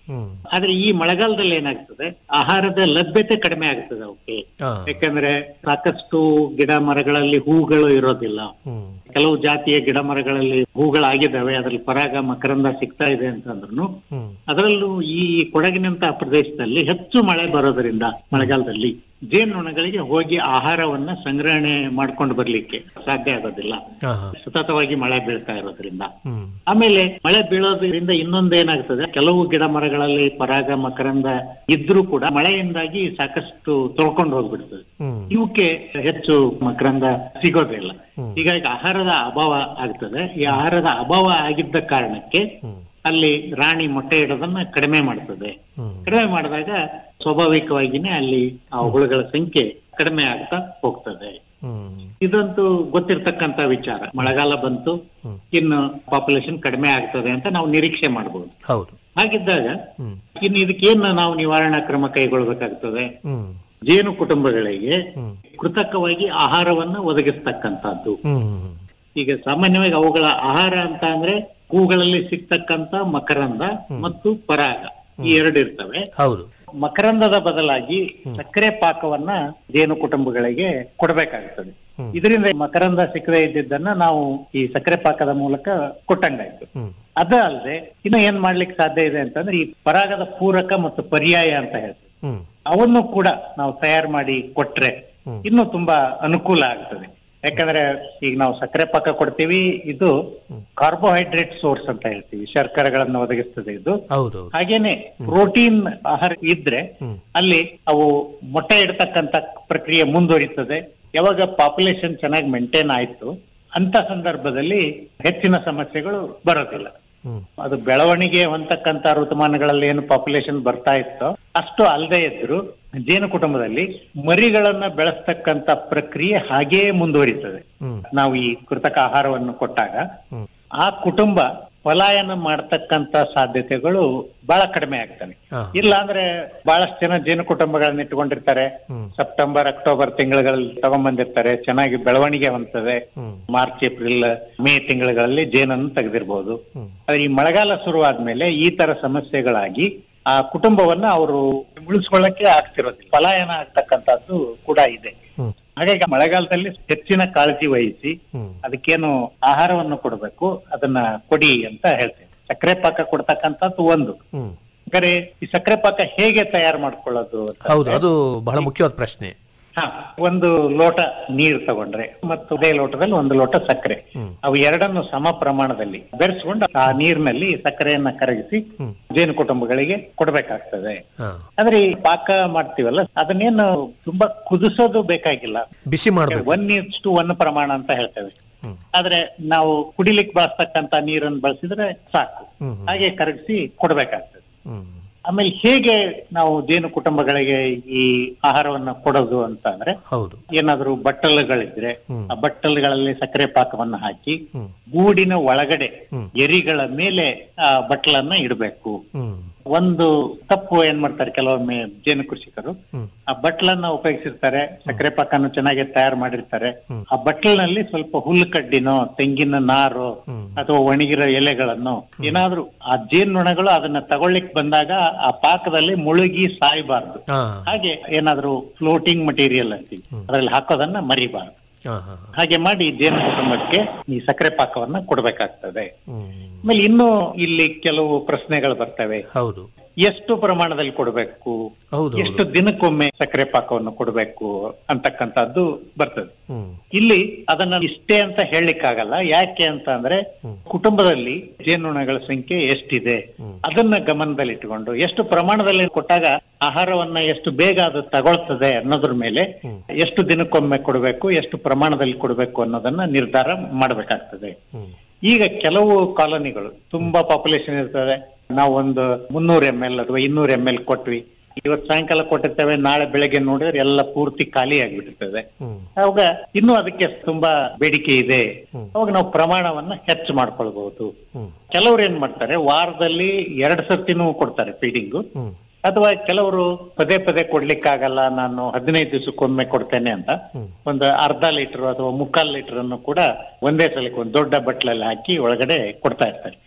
Speaker 13: ಹ್ಮ್
Speaker 14: ಆದ್ರೆ ಈ ಮಳೆಗಾಲದಲ್ಲಿ ಏನಾಗ್ತದೆ ಆಹಾರದ ಲಭ್ಯತೆ ಕಡಿಮೆ ಆಗ್ತದೆ ಅವಕ್ಕೆ
Speaker 13: ಹಾ.
Speaker 14: ಯಾಕಂದ್ರೆ ಸಾಕಷ್ಟು ಗಿಡ ಮರಗಳಲ್ಲಿ ಹೂಗಳು ಇರೋದಿಲ್ಲ
Speaker 13: ಹ್ಮ್
Speaker 14: ಕೆಲವು ಜಾತಿಯ ಗಿಡ ಮರಗಳಲ್ಲಿ ಹೂಗಳಾಗಿದ್ದಾವೆ ಅದ್ರಲ್ಲಿ ಪರಾಗ ಮಕರಂದ ಸಿಗ್ತಾ ಇದೆ ಅಂತಂದ್ರು
Speaker 13: ಹ್ಮ್
Speaker 14: ಅದರಲ್ಲೂ ಈ ಕೊಡಗಿನಂತಹ ಪ್ರದೇಶದಲ್ಲಿ ಹೆಚ್ಚು ಮಳೆ ಬರೋದ್ರಿಂದ ಮಳೆಗಾಲದಲ್ಲಿ ಜೇನುನೊಣಗಳಿಗೆ ಹೋಗಿ ಆಹಾರವನ್ನ ಸಂಗ್ರಹಣೆ ಮಾಡ್ಕೊಂಡು ಬರ್ಲಿಕ್ಕೆ ಸಾಧ್ಯ ಆಗೋದಿಲ್ಲ
Speaker 13: ಹಾ ಹಾ
Speaker 14: ಸತತವಾಗಿ ಮಳೆ ಬೀಳ್ತಾ ಇರೋದ್ರಿಂದ
Speaker 13: ಹ್ಮ್
Speaker 14: ಆಮೇಲೆ ಮಳೆ ಬೀಳೋದ್ರಿಂದ ಇನ್ನೊಂದು ಏನಾಗ್ತದೆ ಕೆಲವು ಗಿಡ ಮರಗಳಲ್ಲಿ ಪರಾಗ ಮಕರಂದ ಇದ್ರೂ ಕೂಡ ಮಳೆಯಿಂದಾಗಿ ಸಾಕಷ್ಟು ತೊಳ್ಕೊಂಡು ಹೋಗ್ಬಿಡ್ತದೆ
Speaker 13: ಹ್ಮ್
Speaker 14: ಇವಕ್ಕೆ ಹೆಚ್ಚು ಮಕರಂದ ಸಿಗೋದಿಲ್ಲ ಹೀಗಾಗಿ ಆಹಾರದ ಅಭಾವ ಆಗ್ತದೆ ಈ ಆಹಾರದ ಅಭಾವ ಆಗಿದ್ದ ಕಾರಣಕ್ಕೆ ಅಲ್ಲಿ ರಾಣಿ ಮೊಟ್ಟೆ ಇಡೋದನ್ನ ಕಡಿಮೆ ಮಾಡ್ತದೆ ಕಡಿಮೆ ಮಾಡಿದಾಗ ಸ್ವಾಭಾವಿಕವಾಗಿನೇ ಅಲ್ಲಿ ಆ ಹುಳುಗಳ ಸಂಖ್ಯೆ ಕಡಿಮೆ ಆಗ್ತಾ ಹೋಗ್ತದೆ
Speaker 13: ಹ್ಮ್
Speaker 14: ಇದಂತೂ ಗೊತ್ತಿರ್ತಕ್ಕಂತ ವಿಚಾರ ಮಳೆಗಾಲ ಬಂತು ಇನ್ನು ಪಾಪ್ಯುಲೇಷನ್ ಕಡಿಮೆ ಆಗ್ತದೆ ಅಂತ ನಾವು ನಿರೀಕ್ಷೆ ಮಾಡಬಹುದು
Speaker 13: ಹೌದು
Speaker 14: ಹಾಗಿದ್ದಾಗ
Speaker 13: ಹ್ಮ್
Speaker 14: ಇನ್ನು ಇದಕ್ಕೇನು ನಾವು ನಿವಾರಣಾ ಕ್ರಮ ಕೈಗೊಳ್ಬೇಕಾಗ್ತದೆ
Speaker 13: ಹ್ಮ್
Speaker 14: ಜೇನು ಕುಟುಂಬಗಳಿಗೆ ಕೃತಕವಾಗಿ ಆಹಾರವನ್ನ ಒದಗಿಸ್ತಕ್ಕಂಥದ್ದು
Speaker 13: ಹ್ಮ್
Speaker 14: ಈಗ ಸಾಮಾನ್ಯವಾಗಿ ಅವುಗಳ ಆಹಾರ ಅಂತ ಅಂದ್ರೆ ಹೂಗಳಲ್ಲಿ ಸಿಗ್ತಕ್ಕಂತ ಮಕರಂದ ಮತ್ತು ಪರಾಗ ಈ ಎರಡು ಇರ್ತವೆ
Speaker 13: ಹೌದು
Speaker 14: ಮಕರಂದದ ಬದಲಾಗಿ ಸಕ್ಕರೆ ಪಾಕವನ್ನ ಜೇನು ಕುಟುಂಬಗಳಿಗೆ ಕೊಡಬೇಕಾಗ್ತದೆ ಇದರಿಂದ ಮಕರಂದ ಸಿಕ್ಕದೇ ಇದ್ದಿದ್ದನ್ನ ನಾವು ಈ ಸಕ್ಕರೆ ಪಾಕದ ಮೂಲಕ ಕೊಟ್ಟಂಗಾಯ್ತು
Speaker 13: ಹ್ಮ್
Speaker 14: ಅದ ಅಲ್ಲದೆ ಇನ್ನು ಏನ್ ಮಾಡ್ಲಿಕ್ಕೆ ಸಾಧ್ಯ ಇದೆ ಅಂತಂದ್ರೆ ಈ ಪರಾಗದ ಪೂರಕ ಮತ್ತು ಪರ್ಯಾಯ ಅಂತ ಹೇಳ್ತೀವಿ
Speaker 13: ಹ್ಮ್
Speaker 14: ಅವನ್ನು ಕೂಡ ನಾವು ತಯಾರು ಮಾಡಿ ಕೊಟ್ರೆ ಇನ್ನು ತುಂಬಾ ಅನುಕೂಲ ಆಗ್ತದೆ ಯಾಕಂದ್ರೆ ಈಗ ನಾವು ಸಕ್ಕರೆ ಪಾಕ ಕೊಡ್ತೀವಿ ಇದು ಕಾರ್ಬೋಹೈಡ್ರೇಟ್ ಸೋರ್ಸ್ ಅಂತ ಹೇಳ್ತೀವಿ ಶರ್ಕರೆಗಳನ್ನ ಒದಗಿಸ್ತದೆ ಇದು
Speaker 13: ಹೌದು
Speaker 14: ಹಾಗೇನೆ ಪ್ರೋಟೀನ್ ಆಹಾರ ಇದ್ರೆ ಅಲ್ಲಿ ಅವು ಮೊಟ್ಟೆ ಇಡ್ತಕ್ಕಂತ ಪ್ರಕ್ರಿಯೆ ಮುಂದುವರಿತದೆ ಯಾವಾಗ ಪಾಪ್ಯುಲೇಷನ್ ಚೆನ್ನಾಗಿ ಮೇಂಟೈನ್ ಆಯ್ತು ಅಂತ ಸಂದರ್ಭದಲ್ಲಿ ಹೆಚ್ಚಿನ ಸಮಸ್ಯೆಗಳು ಬರೋದಿಲ್ಲ
Speaker 13: ಹ್ಮ್
Speaker 14: ಅದು ಬೆಳವಣಿಗೆ ಹೊಂದತಕ್ಕಂತ ಋತುಮಾನಗಳಲ್ಲಿ ಏನು ಪಾಪ್ಯುಲೇಷನ್ ಬರ್ತಾ ಇತ್ತೋ ಅಷ್ಟು ಅಲ್ಲದೆ ಇದ್ರು ಜೇನು ಕುಟುಂಬದಲ್ಲಿ ಮರಿಗಳನ್ನ ಬೆಳೆಸ್ತಕ್ಕಂತ ಪ್ರಕ್ರಿಯೆ ಹಾಗೇ ಮುಂದುವರಿತದೆ
Speaker 13: ಹ್ಮ್
Speaker 14: ನಾವು ಈ ಕೃತಕ ಆಹಾರವನ್ನು ಕೊಟ್ಟಾಗ
Speaker 13: ಹ್ಮ್.
Speaker 14: ಆ ಕುಟುಂಬ ಪಲಾಯನ ಮಾಡ್ತಕ್ಕಂತ ಸಾಧ್ಯತೆಗಳು ಬಹಳ ಕಡಿಮೆ ಆಗ್ತವೆ
Speaker 13: ಹಾ.
Speaker 14: ಇಲ್ಲ ಅಂದ್ರೆ ಬಹಳಷ್ಟು ಜನ ಜೇನು ಕುಟುಂಬಗಳನ್ನ ಇಟ್ಕೊಂಡಿರ್ತಾರೆ
Speaker 13: ಹ್ಮ್.
Speaker 14: ಸೆಪ್ಟೆಂಬರ್ ಅಕ್ಟೋಬರ್ ತಿಂಗಳಲ್ಲಿ ತಗೊಂಡ್ಬಂದಿರ್ತಾರೆ ಚೆನ್ನಾಗಿ ಬೆಳವಣಿಗೆ ಹೊಂದ್ತದೆ
Speaker 13: ಹ್ಮ್
Speaker 14: ಮಾರ್ಚ್ ಏಪ್ರಿಲ್ ಮೇ ತಿಂಗಳುಗಳಲ್ಲಿ ಜೇನನ್ನು ತೆಗೆದಿರ್ಬೋದು
Speaker 13: ಹ್ಮ್.
Speaker 14: ಆದ್ರೆ ಈ ಮಳೆಗಾಲ ಶುರುವಾದ್ಮೇಲೆ ಈ ತರ ಸಮಸ್ಯೆಗಳಾಗಿ ಆ ಕುಟುಂಬವನ್ನ ಅವರು ಉಳಿಸ್ಕೊಳ್ಳಕ್ಕೆ ಆಗ್ತಿರೋದಿಲ್ಲ ಪಲಾಯನ ಆಗ್ತಕ್ಕಂಥದ್ದು ಕೂಡ ಇದೆ
Speaker 13: ಹ್ಮ್.
Speaker 14: ಹಾಗಾಗಿ ಮಳೆಗಾಲದಲ್ಲಿ ಹೆಚ್ಚಿನ ಕಾಳಜಿ ವಹಿಸಿ
Speaker 13: ಹ್ಮ್
Speaker 14: ಅದಕ್ಕೇನು ಆಹಾರವನ್ನು ಕೊಡಬೇಕು ಅದನ್ನ ಕೊಡಿ ಅಂತ ಹೇಳ್ತೇನೆ ಸಕ್ಕರೆ ಪಾಕ ಕೊಡ್ತಕ್ಕಂಥದ್ದು ಒಂದು
Speaker 13: ಹ್ಮ್
Speaker 14: ಹಾಗಾದ್ರೆ ಈ ಸಕ್ಕರೆ ಪಾಕ ಹೇಗೆ ತಯಾರು ಮಾಡ್ಕೊಳ್ಳೋದು ಅಂತ
Speaker 13: ಹೌದು ಅದು ಬಹಳ ಮುಖ್ಯವಾದ ಪ್ರಶ್ನೆ
Speaker 14: ಹಾ ಒಂದು ಲೋಟ ನೀರು ತಗೊಂಡ್ರೆ ಮತ್ತು ಅದೇ ಲೋಟದಲ್ಲಿ ಒಂದು ಲೋಟ ಸಕ್ಕರೆ
Speaker 13: ಹ್ಮ್.
Speaker 14: ಅವು ಎರಡನ್ನು ಸಮ ಪ್ರಮಾಣದಲ್ಲಿ ಬೆರೆಸ್ಕೊಂಡು ಆ ನೀರಿನಲ್ಲಿ ಸಕ್ಕರೆಯನ್ನ ಕರಗಿಸಿ
Speaker 13: ಹ್ಮ್.
Speaker 14: ಜೇನು ಕುಟುಂಬಗಳಿಗೆ ಕೊಡ್ಬೇಕಾಗ್ತದೆ
Speaker 13: ಹಾ
Speaker 14: ಆದ್ರೆ ಈ ಪಾಕ ಮಾಡ್ತೀವಲ್ಲ ಅದನ್ನೇನು ತುಂಬಾ ಕುದಿಸೋದು ಬೇಕಾಗಿಲ್ಲ
Speaker 13: ಬಿಸಿ ಮಾಡ್ಬೇಕು
Speaker 14: ಒನ್ ಇಸ್ ಟು ಒನ್ ಪ್ರಮಾಣ ಅಂತ ಹೇಳ್ತೇವೆ
Speaker 13: ಹ್ಮ್.
Speaker 14: ಆದ್ರೆ ನಾವು ಕುಡಿಲಿಕ್ಕೆ ಬಳಸ್ತಕ್ಕಂತ ನೀರನ್ನು ಬಳಸಿದ್ರೆ ಸಾಕು
Speaker 13: ಹ್ಮ್ ಹ್ಮ್.
Speaker 14: ಹಾಗೆ ಕರಗಿಸಿ ಕೊಡ್ಬೇಕಾಗ್ತದೆ
Speaker 13: ಹ್ಮ್
Speaker 14: ಆಮೇಲೆ ಹೇಗೆ ನಾವು ಜೇನು ಕುಟುಂಬಗಳಿಗೆ ಈ ಆಹಾರವನ್ನ ಕೊಡೋದು ಅಂತ ಅಂದ್ರೆ
Speaker 13: ಹೌದು
Speaker 14: ಏನಾದ್ರೂ ಬಟ್ಟಲುಗಳಿದ್ರೆ
Speaker 13: ಹ್ಮ್.
Speaker 14: ಆ ಬಟ್ಟಲುಗಳಲ್ಲಿ ಸಕ್ಕರೆ ಪಾಕವನ್ನ ಹಾಕಿ
Speaker 13: ಹ್ಮ್
Speaker 14: ಗೂಡಿನ ಒಳಗಡೆ
Speaker 13: ಹ್ಮ್.
Speaker 14: ಎರಿಗಳ ಮೇಲೆ ಆ ಬಟ್ಟಲನ್ನ ಇಡಬೇಕು
Speaker 13: ಹ್ಮ್
Speaker 14: ಒಂದು ತಪ್ಪು ಏನ್ ಮಾಡ್ತಾರೆ ಕೆಲವೊಮ್ಮೆ ಜೇನು ಕೃಷಿಕರು
Speaker 13: ಹ್ಮ್.
Speaker 14: ಆ ಬಟ್ಲನ್ನ ಉಪಯೋಗಿಸಿರ್ತಾರೆ ಸಕ್ಕರೆ ಪಾಕನ್ನು ಚೆನ್ನಾಗಿ ತಯಾರು ಮಾಡಿರ್ತಾರೆ
Speaker 13: ಹ್ಮ್.
Speaker 14: ಆ ಬಟ್ಲಿನಲ್ಲಿ ಸ್ವಲ್ಪ ಹುಲ್ಲು ಕಡ್ಡಿನೋ ತೆಂಗಿನ ನಾರು
Speaker 13: ಹ್ಮ್.
Speaker 14: ಅಥವಾ ಒಣಗಿರೋ ಎಲೆಗಳನ್ನು ಏನಾದ್ರೂ ಆ ಜೇನುನೊಣಗಳು ಅದನ್ನ ತಗೊಳ್ಳಿಕ್ ಬಂದಾಗ ಆ ಪಾಕದಲ್ಲಿ ಮುಳುಗಿ ಸಾಯಬಾರ್ದು
Speaker 13: ಹಾ
Speaker 14: ಹಾಗೆ ಏನಾದ್ರೂ ಫ್ಲೋಟಿಂಗ್ ಮಟೀರಿಯಲ್ ಅಂತೀವಿ ಅದ್ರಲ್ಲಿ ಹಾಕೋದನ್ನ ಮರಿಬಾರ್ದು
Speaker 13: ಹಾ ಹಾ
Speaker 14: ಹಾಗೆ ಮಾಡಿ ಜೇನು ಕುಟುಂಬಕ್ಕೆ ಈ ಸಕ್ಕರೆ ಪಾಕವನ್ನ ಕೊಡ್ಬೇಕಾಗ್ತದೆ
Speaker 13: ಹ್ಮ್
Speaker 14: ಆಮೇಲೆ ಇನ್ನೂ ಇಲ್ಲಿ ಕೆಲವು ಪ್ರಶ್ನೆಗಳು ಬರ್ತವೆ
Speaker 13: ಹೌದು
Speaker 14: ಎಷ್ಟು ಪ್ರಮಾಣದಲ್ಲಿ ಕೊಡಬೇಕು
Speaker 13: ಹೌದು
Speaker 14: ಎಷ್ಟು ದಿನಕ್ಕೊಮ್ಮೆ ಸಕ್ಕರೆ ಪಾಕವನ್ನು ಕೊಡಬೇಕು ಅಂತಕ್ಕಂಥದ್ದು ಬರ್ತದೆ
Speaker 13: ಹ್ಮ್
Speaker 14: ಇಲ್ಲಿ ಅದನ್ನ ಇಷ್ಟೇ ಅಂತ ಹೇಳಲಿಕ್ಕಾಗಲ್ಲ ಯಾಕೆ ಅಂತ ಅಂದ್ರೆ ಕುಟುಂಬದಲ್ಲಿ ಜೇನುನೊಣಗಳ ಸಂಖ್ಯೆ ಎಷ್ಟಿದೆ ಅದನ್ನ ಗಮನದಲ್ಲಿಟ್ಟುಕೊಂಡು ಎಷ್ಟು ಪ್ರಮಾಣದಲ್ಲಿ ಕೊಟ್ಟಾಗ ಆಹಾರವನ್ನ ಎಷ್ಟು ಬೇಗ ಅದು ತಗೊಳ್ತದೆ ಅನ್ನೋದ್ರ ಮೇಲೆ ಎಷ್ಟು ದಿನಕ್ಕೊಮ್ಮೆ ಕೊಡಬೇಕು ಎಷ್ಟು ಪ್ರಮಾಣದಲ್ಲಿ ಕೊಡಬೇಕು ಅನ್ನೋದನ್ನ ನಿರ್ಧಾರ ಮಾಡಬೇಕಾಗ್ತದೆ
Speaker 13: ಹ್ಮ್
Speaker 14: ಈಗ ಕೆಲವು ಕಾಲೋನಿಗಳು ತುಂಬಾ ಪಾಪ್ಯುಲೇಷನ್ ಇರ್ತದೆ ನಾವು ಒಂದು ಮುನ್ನೂರು ಎಂ ಎಲ್ ಅಥವಾ ಇನ್ನೂರು ಎಂ ಎಲ್ ಕೊಟ್ವಿ ಇವತ್ತು ಸಾಯಂಕಾಲ ಕೊಟ್ಟಿರ್ತೇವೆ ನಾಳೆ ಬೆಳಗ್ಗೆ ನೋಡಿದ್ರೆ ಎಲ್ಲ ಪೂರ್ತಿ ಖಾಲಿ ಆಗಿಬಿಟ್ಟಿರ್ತದೆ
Speaker 13: ಹ್ಮ್
Speaker 14: ಅವಾಗ ಇನ್ನೂ ಅದಕ್ಕೆ ತುಂಬಾ ಬೇಡಿಕೆ ಇದೆ ಅವಾಗ ನಾವು ಪ್ರಮಾಣವನ್ನ ಹೆಚ್ಚು ಮಾಡ್ಕೊಳ್ಬಹುದು
Speaker 13: ಹ್ಮ್
Speaker 14: ಕೆಲವ್ರು ಏನ್ ಮಾಡ್ತಾರೆ ವಾರದಲ್ಲಿ ಎರಡ್ ಸರ್ತಿನೂ ಕೊಡ್ತಾರೆ ಫೀಡಿಂಗು
Speaker 13: ಹ್ಮ್
Speaker 14: ಅಥವಾ ಕೆಲವರು ಪದೇ ಪದೇ ಕೊಡ್ಲಿಕ್ಕಾಗಲ್ಲ ನಾನು ಹದಿನೈದು ದಿವಸಕ್ಕೊಮ್ಮೆ ಕೊಡ್ತೇನೆ ಅಂತ ಒಂದು ಅರ್ಧ ಲೀಟರ್ ಅಥವಾ ಮುಕ್ಕಾಲ್ ಲೀಟರ್ ಅನ್ನು ಕೂಡ ಒಂದೇ ಸಲಕ್ಕೆ ಒಂದು ದೊಡ್ಡ ಬಟ್ಲಲ್ಲಿ ಹಾಕಿ ಒಳಗಡೆ ಕೊಡ್ತಾ ಇರ್ತಾರೆ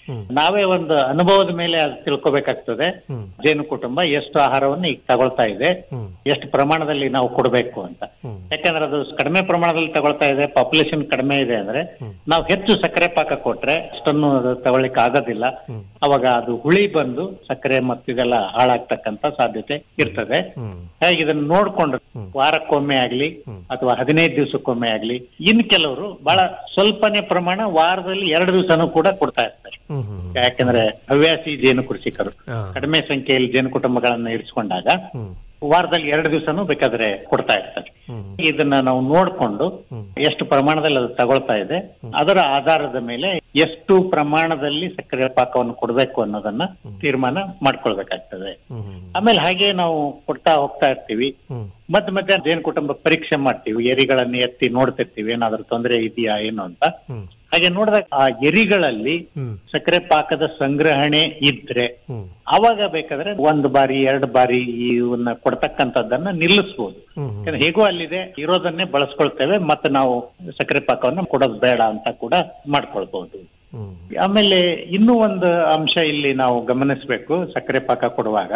Speaker 14: ನಾವೇ ಒಂದು ಅನುಭವದ ಮೇಲೆ ಅದು ತಿಳ್ಕೊಬೇಕಾಗ್ತದೆ ಜೇನು ಕುಟುಂಬ ಎಷ್ಟು ಆಹಾರವನ್ನು ಈಗ ತಗೊಳ್ತಾ ಇದೆ ಎಷ್ಟು ಪ್ರಮಾಣದಲ್ಲಿ ನಾವು ಕೊಡಬೇಕು ಅಂತ ಯಾಕಂದ್ರೆ ಅದು ಕಡಿಮೆ ಪ್ರಮಾಣದಲ್ಲಿ ತಗೊಳ್ತಾ ಇದೆ ಪಾಪ್ಯುಲೇಷನ್ ಕಡಿಮೆ ಇದೆ ಅಂದ್ರೆ ನಾವು ಹೆಚ್ಚು ಸಕ್ಕರೆ ಪಾಕ ಕೊಟ್ರೆ ಅಷ್ಟನ್ನು ಅದು ತಗೊಳ್ಳಿಕ್ಕೆ ಆಗೋದಿಲ್ಲ ಅವಾಗ ಅದು ಹುಳಿ ಬಂದು ಸಕ್ಕರೆ ಮತ್ತು ಇದೆಲ್ಲ ಹಾಳಾಗ್ತಕ್ಕಂತ ಸಾಧ್ಯತೆ ಇರ್ತದೆ ಹಾಗೆ ಇದನ್ನ ನೋಡ್ಕೊಂಡು ವಾರಕ್ಕೊಮ್ಮೆ ಆಗ್ಲಿ ಅಥವಾ ಹದಿನೈದು ದಿವಸಕ್ಕೊಮ್ಮೆ ಆಗ್ಲಿ ಇನ್ ಕೆಲವರು ಬಹಳ ಸ್ವಲ್ಪನೇ ಪ್ರಮಾಣ ವಾರದಲ್ಲಿ ಎರಡು ದಿವಸನೂ ಕೂಡ ಕೊಡ್ತಾ ಇರ್ತಾರೆ ಯಾಕಂದ್ರೆ ಹವ್ಯಾಸಿ ಜೇನು ಕೃಷಿಕರು ಕಡಿಮೆ ಸಂಖ್ಯೆಯಲ್ಲಿ ಜೇನು ಕುಟುಂಬಗಳನ್ನ ಇರಿಸ್ಕೊಂಡಾಗ ವಾರದಲ್ಲಿ ಎರಡು ದಿವಸನೂ ಬೇಕಾದ್ರೆ ಕೊಡ್ತಾ ಇರ್ತಾರೆ ಇದನ್ನ ನಾವು ನೋಡ್ಕೊಂಡು ಎಷ್ಟು ಪ್ರಮಾಣದಲ್ಲಿ ಅದು ತಗೊಳ್ತಾ ಇದೆ ಅದರ ಆಧಾರದ ಮೇಲೆ ಎಷ್ಟು ಪ್ರಮಾಣದಲ್ಲಿ ಸಕ್ಕರೆ ಪಾಕವನ್ನು ಕೊಡ್ಬೇಕು ಅನ್ನೋದನ್ನ ತೀರ್ಮಾನ ಮಾಡ್ಕೊಳ್ಬೇಕಾಗ್ತದೆ ಆಮೇಲೆ ಹಾಗೆ ನಾವು ಕೊಡ್ತಾ ಹೋಗ್ತಾ ಇರ್ತೀವಿ ಮತ್ತೆ ಮತ್ತೆ ಜೇನು ಕುಟುಂಬ ಪರೀಕ್ಷೆ ಮಾಡ್ತೀವಿ ಎರಿಗಳನ್ನ ಎತ್ತಿ ನೋಡ್ತಿರ್ತೀವಿ ಏನಾದ್ರೂ ತೊಂದರೆ ಇದೆಯಾ ಏನು ಅಂತ ಹಾಗೆ ನೋಡಿದಾಗ ಆ ಎರಿಗಳಲ್ಲಿ ಸಕ್ಕರೆ ಪಾಕದ ಸಂಗ್ರಹಣೆ ಇದ್ರೆ ಅವಾಗ ಬೇಕಾದ್ರೆ ಒಂದು ಬಾರಿ ಎರಡು ಬಾರಿ ಇವನ್ನ ಕೊಡ್ತಕ್ಕಂಥದ್ದನ್ನ ನಿಲ್ಲಿಸ್ಬೋದು ಯಾಕಂದ್ರೆ ಹೇಗೂ ಅಲ್ಲಿದೆ ಇರೋದನ್ನೇ ಬಳಸ್ಕೊಳ್ತೇವೆ ಮತ್ತೆ ನಾವು ಸಕ್ಕರೆ ಪಾಕವನ್ನು ಕೊಡೋದು ಬೇಡ ಅಂತ ಕೂಡ ಮಾಡ್ಕೊಳ್ಬಹುದು ಆಮೇಲೆ ಇನ್ನೂ ಒಂದು ಅಂಶ ಇಲ್ಲಿ ನಾವು ಗಮನಿಸ್ಬೇಕು ಸಕ್ಕರೆ ಪಾಕ ಕೊಡುವಾಗ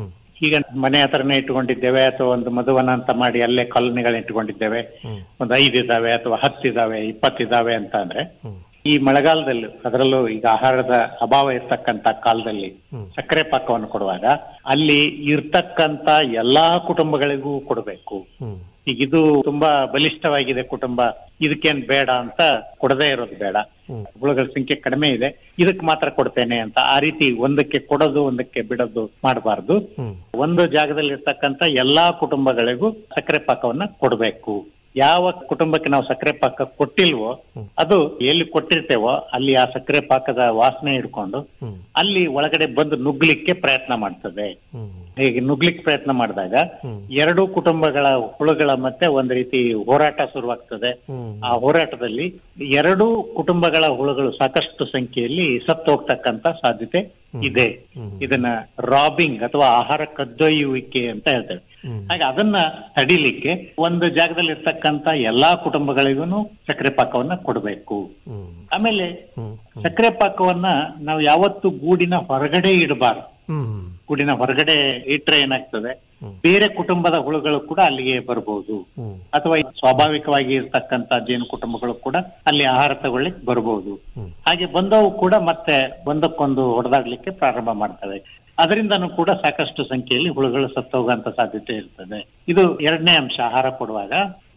Speaker 14: ಈಗ ಮನೆ ಹತ್ರನೇ ಇಟ್ಕೊಂಡಿದ್ದೇವೆ ಅಥವಾ ಒಂದು ಮಧುವನ ಅಂತ ಮಾಡಿ ಅಲ್ಲೇ ಕಾಲೋನಿಗಳನ್ನ ಇಟ್ಕೊಂಡಿದ್ದೇವೆ ಒಂದು ಐದ್ ಇದಾವೆ ಅಥವಾ ಹತ್ತಿದಾವೆ ಇಪ್ಪತ್ತಿದಾವೆ ಅಂತ ಅಂದ್ರೆ ಈ ಮಳೆಗಾಲದಲ್ಲಿ ಅದರಲ್ಲೂ ಈಗ ಆಹಾರದ ಅಭಾವ ಇರ್ತಕ್ಕಂತ ಕಾಲದಲ್ಲಿ ಸಕ್ಕರೆ ಪಾಕವನ್ನು ಕೊಡುವಾಗ ಅಲ್ಲಿ ಇರ್ತಕ್ಕಂತ ಎಲ್ಲಾ ಕುಟುಂಬಗಳಿಗೂ ಕೊಡಬೇಕು ಈಗ ಇದು ತುಂಬಾ ಬಲಿಷ್ಠವಾಗಿದೆ ಕುಟುಂಬ ಇದಕ್ಕೇನ್ ಬೇಡ ಅಂತ ಕೊಡದೇ ಇರೋದು ಬೇಡ ಹುಳುಗಳ ಸಂಖ್ಯೆ ಕಡಿಮೆ ಇದೆ ಇದಕ್ ಮಾತ್ರ ಕೊಡ್ತೇನೆ ಅಂತ ಆ ರೀತಿ ಒಂದಕ್ಕೆ ಕೊಡೋದು ಒಂದಕ್ಕೆ ಬಿಡೋದು ಮಾಡಬಾರ್ದು ಒಂದು ಜಾಗದಲ್ಲಿ ಇರ್ತಕ್ಕಂತ ಎಲ್ಲಾ ಕುಟುಂಬಗಳಿಗೂ ಸಕ್ಕರೆ ಪಾಕವನ್ನ ಕೊಡ್ಬೇಕು ಯಾವ ಕುಟುಂಬಕ್ಕೆ ನಾವು ಸಕ್ಕರೆ ಪಾಕ ಕೊಟ್ಟಿಲ್ವೋ ಅದು ಎಲ್ಲಿ ಕೊಟ್ಟಿರ್ತೇವೋ ಅಲ್ಲಿ ಆ ಸಕ್ಕರೆ ಪಾಕದ ವಾಸನೆ ಹಿಡ್ಕೊಂಡು ಅಲ್ಲಿ ಒಳಗಡೆ ಬಂದು ನುಗ್ಲಿಕ್ಕೆ ಪ್ರಯತ್ನ ಮಾಡ್ತದೆ ಹೀಗೆ ನುಗ್ಲಿಕ್ಕೆ ಪ್ರಯತ್ನ ಮಾಡಿದಾಗ ಎರಡೂ ಕುಟುಂಬಗಳ ಹುಳುಗಳ ಮತ್ತೆ ಒಂದ್ ರೀತಿ ಹೋರಾಟ ಶುರುವಾಗ್ತದೆ ಆ ಹೋರಾಟದಲ್ಲಿ ಎರಡೂ ಕುಟುಂಬಗಳ ಹುಳುಗಳು ಸಾಕಷ್ಟು ಸಂಖ್ಯೆಯಲ್ಲಿ ಸತ್ತು ಹೋಗ್ತಕ್ಕಂತ ಸಾಧ್ಯತೆ ಇದೆ ಇದನ್ನ ರಾಬಿಂಗ್ ಅಥವಾ ಆಹಾರ ಕದ್ದೊಯ್ಯುವಿಕೆ ಅಂತ ಹೇಳ್ತೇವೆ ಹಾಗೆ ಅದನ್ನ ತಡಿಲಿಕ್ಕೆ ಒಂದು ಜಾಗದಲ್ಲಿ ಇರ್ತಕ್ಕಂತ ಎಲ್ಲಾ ಕುಟುಂಬಗಳಿಗೂ ಸಕ್ಕರೆ ಪಾಕವನ್ನ ಕೊಡಬೇಕು ಆಮೇಲೆ ಸಕ್ಕರೆ ಪಾಕವನ್ನ ನಾವು ಯಾವತ್ತು ಗೂಡಿನ ಹೊರಗಡೆ ಇಡಬಾರ್ದು ಗೂಡಿನ ಹೊರಗಡೆ ಇಟ್ರೆ ಏನಾಗ್ತದೆ ಬೇರೆ ಕುಟುಂಬದ ಹುಳುಗಳು ಕೂಡ ಅಲ್ಲಿಗೆ ಬರಬಹುದು ಅಥವಾ ಸ್ವಾಭಾವಿಕವಾಗಿ ಇರ್ತಕ್ಕಂತ ಜೇನು ಕುಟುಂಬಗಳು ಕೂಡ ಅಲ್ಲಿ ಆಹಾರ ತಗೊಳ್ಳಿಕ್ ಬರಬಹುದು ಹಾಗೆ ಬಂದವು ಕೂಡ ಮತ್ತೆ ಒಂದಕ್ಕೊಂದು ಹೊಡೆದಾಡ್ಲಿಕ್ಕೆ ಪ್ರಾರಂಭ ಮಾಡ್ತವೆ ಅದರಿಂದನೂ ಕೂಡ ಸಾಕಷ್ಟು ಸಂಖ್ಯೆಯಲ್ಲಿ ಹುಳುಗಳು ಸತ್ತೋಗುವಂತ ಸಾಧ್ಯತೆ ಇರ್ತದೆ ಇದು ಎರಡನೇ ಅಂಶ ಆಹಾರ ಕೊಡುವಾಗ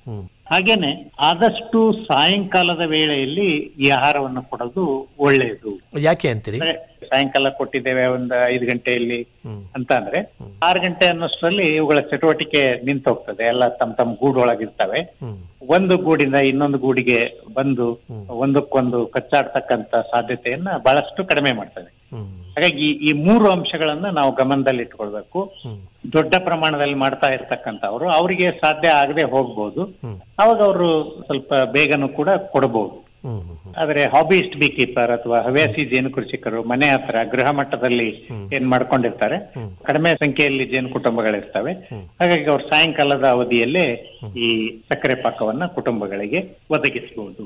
Speaker 14: ಹಾಗೇನೆ ಆದಷ್ಟು ಸಾಯಂಕಾಲದ ವೇಳೆಯಲ್ಲಿ ಈ ಆಹಾರವನ್ನು ಕೊಡೋದು ಒಳ್ಳೆಯದು
Speaker 13: ಯಾಕೆ ಅಂತೀರಿ
Speaker 14: ಅಂದ್ರೆ ಸಾಯಂಕಾಲ ಕೊಟ್ಟಿದ್ದೇವೆ ಒಂದು ಐದು ಗಂಟೆಯಲ್ಲಿ ಅಂತ ಅಂದ್ರೆ ಆರು ಗಂಟೆ ಅನ್ನೋಷ್ಟರಲ್ಲಿ ಇವುಗಳ ಚಟುವಟಿಕೆ ನಿಂತು ಹೋಗ್ತದೆ ಎಲ್ಲ ತಮ್ಮ ತಮ್ಮ ಗೂಡೊಳಗಿರ್ತವೆ ಒಂದು ಗೂಡಿಂದ ಇನ್ನೊಂದು ಗೂಡಿಗೆ ಬಂದು ಒಂದಕ್ಕೊಂದು ಕಚ್ಚಾಡ್ತಕ್ಕಂತ ಸಾಧ್ಯತೆಯನ್ನ ಬಹಳಷ್ಟು ಕಡಿಮೆ ಮಾಡ್ತದೆ ಹಾಗಾಗಿ ಈ- ಈ ಮೂರು ಅಂಶಗಳನ್ನ ನಾವು ಗಮನದಲ್ಲಿ ಇಟ್ಕೊಳ್ಬೇಕು ದೊಡ್ಡ ಪ್ರಮಾಣದಲ್ಲಿ ಮಾಡ್ತಾ ಇರ್ತಕ್ಕಂಥವ್ರು ಅವರಿಗೆ ಸಾಧ್ಯ ಆಗದೆ ಹೋಗ್ಬೋದು ಅವಾಗ ಅವರು ಸ್ವಲ್ಪ ಬೇಗನೂ ಕೂಡ ಕೊಡಬಹುದು ಆದ್ರೆ ಹಾಬಿಸ್ಟ್ ಬಿ ಕೀಪರ್ ಅಥವಾ ಹವ್ಯಾಸಿ ಜೇನು ಕೃಷಿಕರು ಮನೆ ಹತ್ರ ಗೃಹ ಮಟ್ಟದಲ್ಲಿ ಏನ್ ಮಾಡ್ಕೊಂಡಿರ್ತಾರೆ ಕಡಿಮೆ ಸಂಖ್ಯೆಯಲ್ಲಿ ಜೇನು ಕುಟುಂಬಗಳಿರ್ತವೆ ಹಾಗಾಗಿ ಅವ್ರು ಸಾಯಂಕಾಲದ ಅವಧಿಯಲ್ಲೇ ಈ ಸಕ್ಕರೆ ಪಾಕವನ್ನ ಕುಟುಂಬಗಳಿಗೆ ಒದಗಿಸಬಹುದು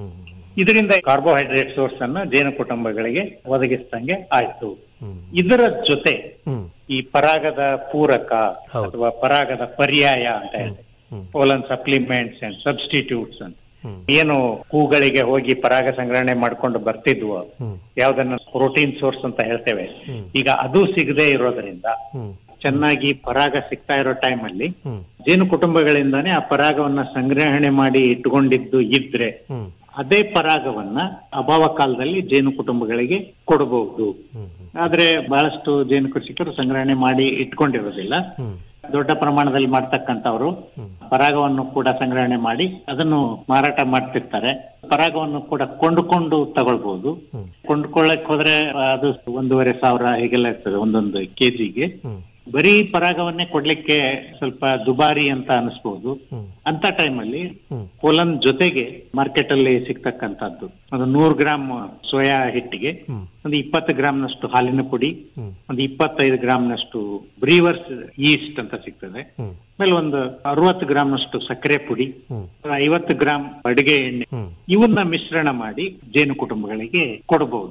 Speaker 14: ಇದರಿಂದ ಕಾರ್ಬೋಹೈಡ್ರೇಟ್ ಸೋರ್ಸ್ ಅನ್ನ ಜೇನು ಕುಟುಂಬಗಳಿಗೆ ಒದಗಿಸಿದಂಗೆ ಆಯ್ತು ಇದರ ಜೊತೆ ಈ ಪರಾಗದ ಪೂರಕ ಅಥವಾ ಪರಾಗದ ಪರ್ಯಾಯ ಅಂತ ಹೇಳಿ ಪೋಲನ್ ಸಪ್ಲಿಮೆಂಟ್ಸ್ ಅಂಡ್ ಸಬ್ಸ್ಟಿಟ್ಯೂಟ್ಸ್ ಅಂತ ಏನು ಹೂಗಳಿಗೆ ಹೋಗಿ ಪರಾಗ ಸಂಗ್ರಹಣೆ ಮಾಡ್ಕೊಂಡು ಬರ್ತಿದ್ವು ಯಾವ್ದನ್ನ ಪ್ರೋಟೀನ್ ಸೋರ್ಸ್ ಅಂತ ಹೇಳ್ತೇವೆ ಈಗ ಅದು ಸಿಗದೆ ಇರೋದ್ರಿಂದ ಚೆನ್ನಾಗಿ ಪರಾಗ ಸಿಗ್ತಾ ಇರೋ ಟೈಮ್ ಅಲ್ಲಿ ಜೇನು ಕುಟುಂಬಗಳಿಂದಾನೇ ಆ ಪರಾಗವನ್ನ ಸಂಗ್ರಹಣೆ ಮಾಡಿ ಇಟ್ಕೊಂಡಿದ್ದು ಇದ್ರೆ ಅದೇ ಪರಾಗವನ್ನ ಅಭಾವ ಕಾಲದಲ್ಲಿ ಜೇನು ಕುಟುಂಬಗಳಿಗೆ ಕೊಡಬಹುದು ಆದ್ರೆ ಬಹಳಷ್ಟು ಜೇನು ಕೃಷಿಕರು ಸಂಗ್ರಹಣೆ ಮಾಡಿ ಇಟ್ಕೊಂಡಿರೋದಿಲ್ಲ ದೊಡ್ಡ ಪ್ರಮಾಣದಲ್ಲಿ ಮಾಡ್ತಕ್ಕಂಥವ್ರು ಪರಾಗವನ್ನು ಕೂಡ ಸಂಗ್ರಹಣೆ ಮಾಡಿ ಅದನ್ನು ಮಾರಾಟ ಮಾಡ್ತಿರ್ತಾರೆ ಪರಾಗವನ್ನು ಕೂಡ ಕೊಂಡುಕೊಂಡು ತಗೊಳ್ಬಹುದು ಕೊಂಡ್ಕೊಳ್ಳಕ್ ಹೋದ್ರೆ ಅದು ಒಂದೂವರೆ ಸಾವಿರ ಹೀಗೆಲ್ಲ ಇರ್ತದೆ ಒಂದೊಂದು ಕೆಜಿಗೆ ಬರೀ ಪರಾಗವನ್ನೇ ಕೊಡ್ಲಿಕ್ಕೆ ಸ್ವಲ್ಪ ದುಬಾರಿ ಅಂತ ಅನಿಸ್ಬಹುದು ಅಂತ ಟೈಮಲ್ಲಿ ಪೋಲನ್ ಜೊತೆಗೆ ಮಾರ್ಕೆಟ್ ಅಲ್ಲಿ ಸಿಗ್ತಕ್ಕಂಥದ್ದು ಒಂದು ನೂರು ಗ್ರಾಮ್ ಸೋಯಾ ಹಿಟ್ಟಿಗೆ ಒಂದು ಇಪ್ಪತ್ತು ಗ್ರಾಮ್ನಷ್ಟು ಹಾಲಿನ ಪುಡಿ ಒಂದು ಇಪ್ಪತ್ತೈದು ಗ್ರಾಮ್ನಷ್ಟು ಬ್ರೀವರ್ಸ್ ಈಸ್ಟ್ ಅಂತ ಸಿಗ್ತದೆ ಆಮೇಲೆ ಒಂದು ಅರವತ್ತು ಗ್ರಾಮ್ನಷ್ಟು ಸಕ್ಕರೆ ಪುಡಿ ಐವತ್ತು ಗ್ರಾಮ್ ಅಡಿಗೆ ಎಣ್ಣೆ ಇವನ್ನ ಮಿಶ್ರಣ ಮಾಡಿ ಜೇನು ಕುಟುಂಬಗಳಿಗೆ ಕೊಡಬಹುದು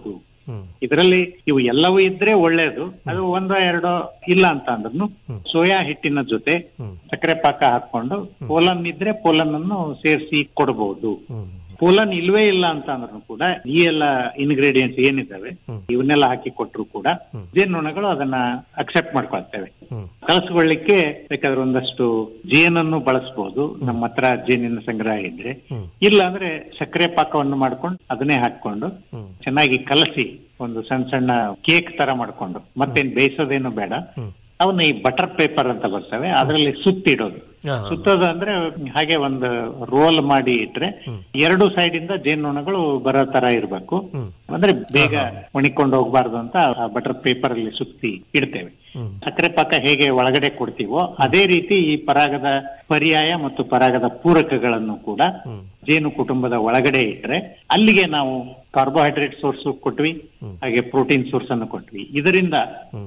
Speaker 14: ಇದರಲ್ಲಿ ಇವು ಎಲ್ಲವೂ ಇದ್ರೆ ಒಳ್ಳೇದು ಅದು ಒಂದೋ ಎರಡೋ ಇಲ್ಲ ಅಂತ ಅಂದ್ರೂ ಸೋಯಾ ಹಿಟ್ಟಿನ ಜೊತೆ ಸಕ್ಕರೆ ಪಾಕ ಹಾಕೊಂಡು ಪೋಲನ್ ಇದ್ರೆ ಪೋಲನ್ ಅನ್ನು ಸೇರಿಸಿ ಕೊಡಬಹುದು ಪೋಲನ್ ಇಲ್ವೇ ಇಲ್ಲ ಅಂತ ಅಂದ್ರೂ ಕೂಡ ಈ ಎಲ್ಲ ಇಂಗ್ರೀಡಿಯೆಂಟ್ಸ್ ಏನಿದ್ದಾವೆ ಇವನ್ನೆಲ್ಲ ಹಾಕಿ ಕೊಟ್ರು ಕೂಡ ಜೇನುನೊಣಗಳು ಅದನ್ನ ಅಕ್ಸೆಪ್ಟ್ ಮಾಡ್ಕೊಳ್ತೇವೆ ಕಲಸ್ಕೊಳ್ಳಿಕ್ಕೆ ಬೇಕಾದ್ರೆ ಒಂದಷ್ಟು ಜೇನನ್ನು ಬಳಸಬಹುದು ನಮ್ಮ ಹತ್ರ ಜೇನಿನ ಸಂಗ್ರಹ ಇದ್ರೆ ಇಲ್ಲ ಅಂದ್ರೆ ಸಕ್ಕರೆ ಪಾಕವನ್ನು ಮಾಡ್ಕೊಂಡು ಅದನ್ನೇ ಹಾಕೊಂಡು ಚೆನ್ನಾಗಿ ಕಲಸಿ ಒಂದು ಸಣ್ಣ ಸಣ್ಣ ಕೇಕ್ ತರ ಮಾಡ್ಕೊಂಡು ಮತ್ತೇನ್ ಬೇಯಿಸೋದೇನು ಬೇಡ ಅವನ್ನ ಈ ಬಟರ್ ಪೇಪರ್ ಅಂತ ಬರ್ತವೆ ಅದರಲ್ಲಿ ಸುತ್ತಿಡೋದು ಸುತ್ತೋದು ಅಂದ್ರೆ ಹಾಗೆ ಒಂದು ರೋಲ್ ಮಾಡಿ ಇಟ್ರೆ ಎರಡು ಸೈಡ್ ಇಂದ ಜೇನುನೊಣಗಳು ಬರೋ ತರ ಇರ್ಬೇಕು ಅಂದ್ರೆ ಬೇಗ ಒಣಿಕೊಂಡು ಹೋಗ್ಬಾರ್ದು ಅಂತ ಬಟರ್ ಪೇಪರ್ ಅಲ್ಲಿ ಸುತ್ತಿ ಇಡ್ತೇವೆ ಸಕ್ಕರೆ ಪಾಕ ಹೇಗೆ ಒಳಗಡೆ ಕೊಡ್ತೀವೋ ಅದೇ ರೀತಿ ಈ ಪರಾಗದ ಪರ್ಯಾಯ ಮತ್ತು ಪರಾಗದ ಪೂರಕಗಳನ್ನು ಕೂಡ ಜೇನು ಕುಟುಂಬದ ಒಳಗಡೆ ಇಟ್ರೆ ಅಲ್ಲಿಗೆ ನಾವು ಕಾರ್ಬೋಹೈಡ್ರೇಟ್ ಸೋರ್ಸ್ ಕೊಟ್ವಿ ಹಾಗೆ ಪ್ರೋಟೀನ್ ಸೋರ್ಸ್ ಅನ್ನು ಕೊಟ್ವಿ ಇದರಿಂದ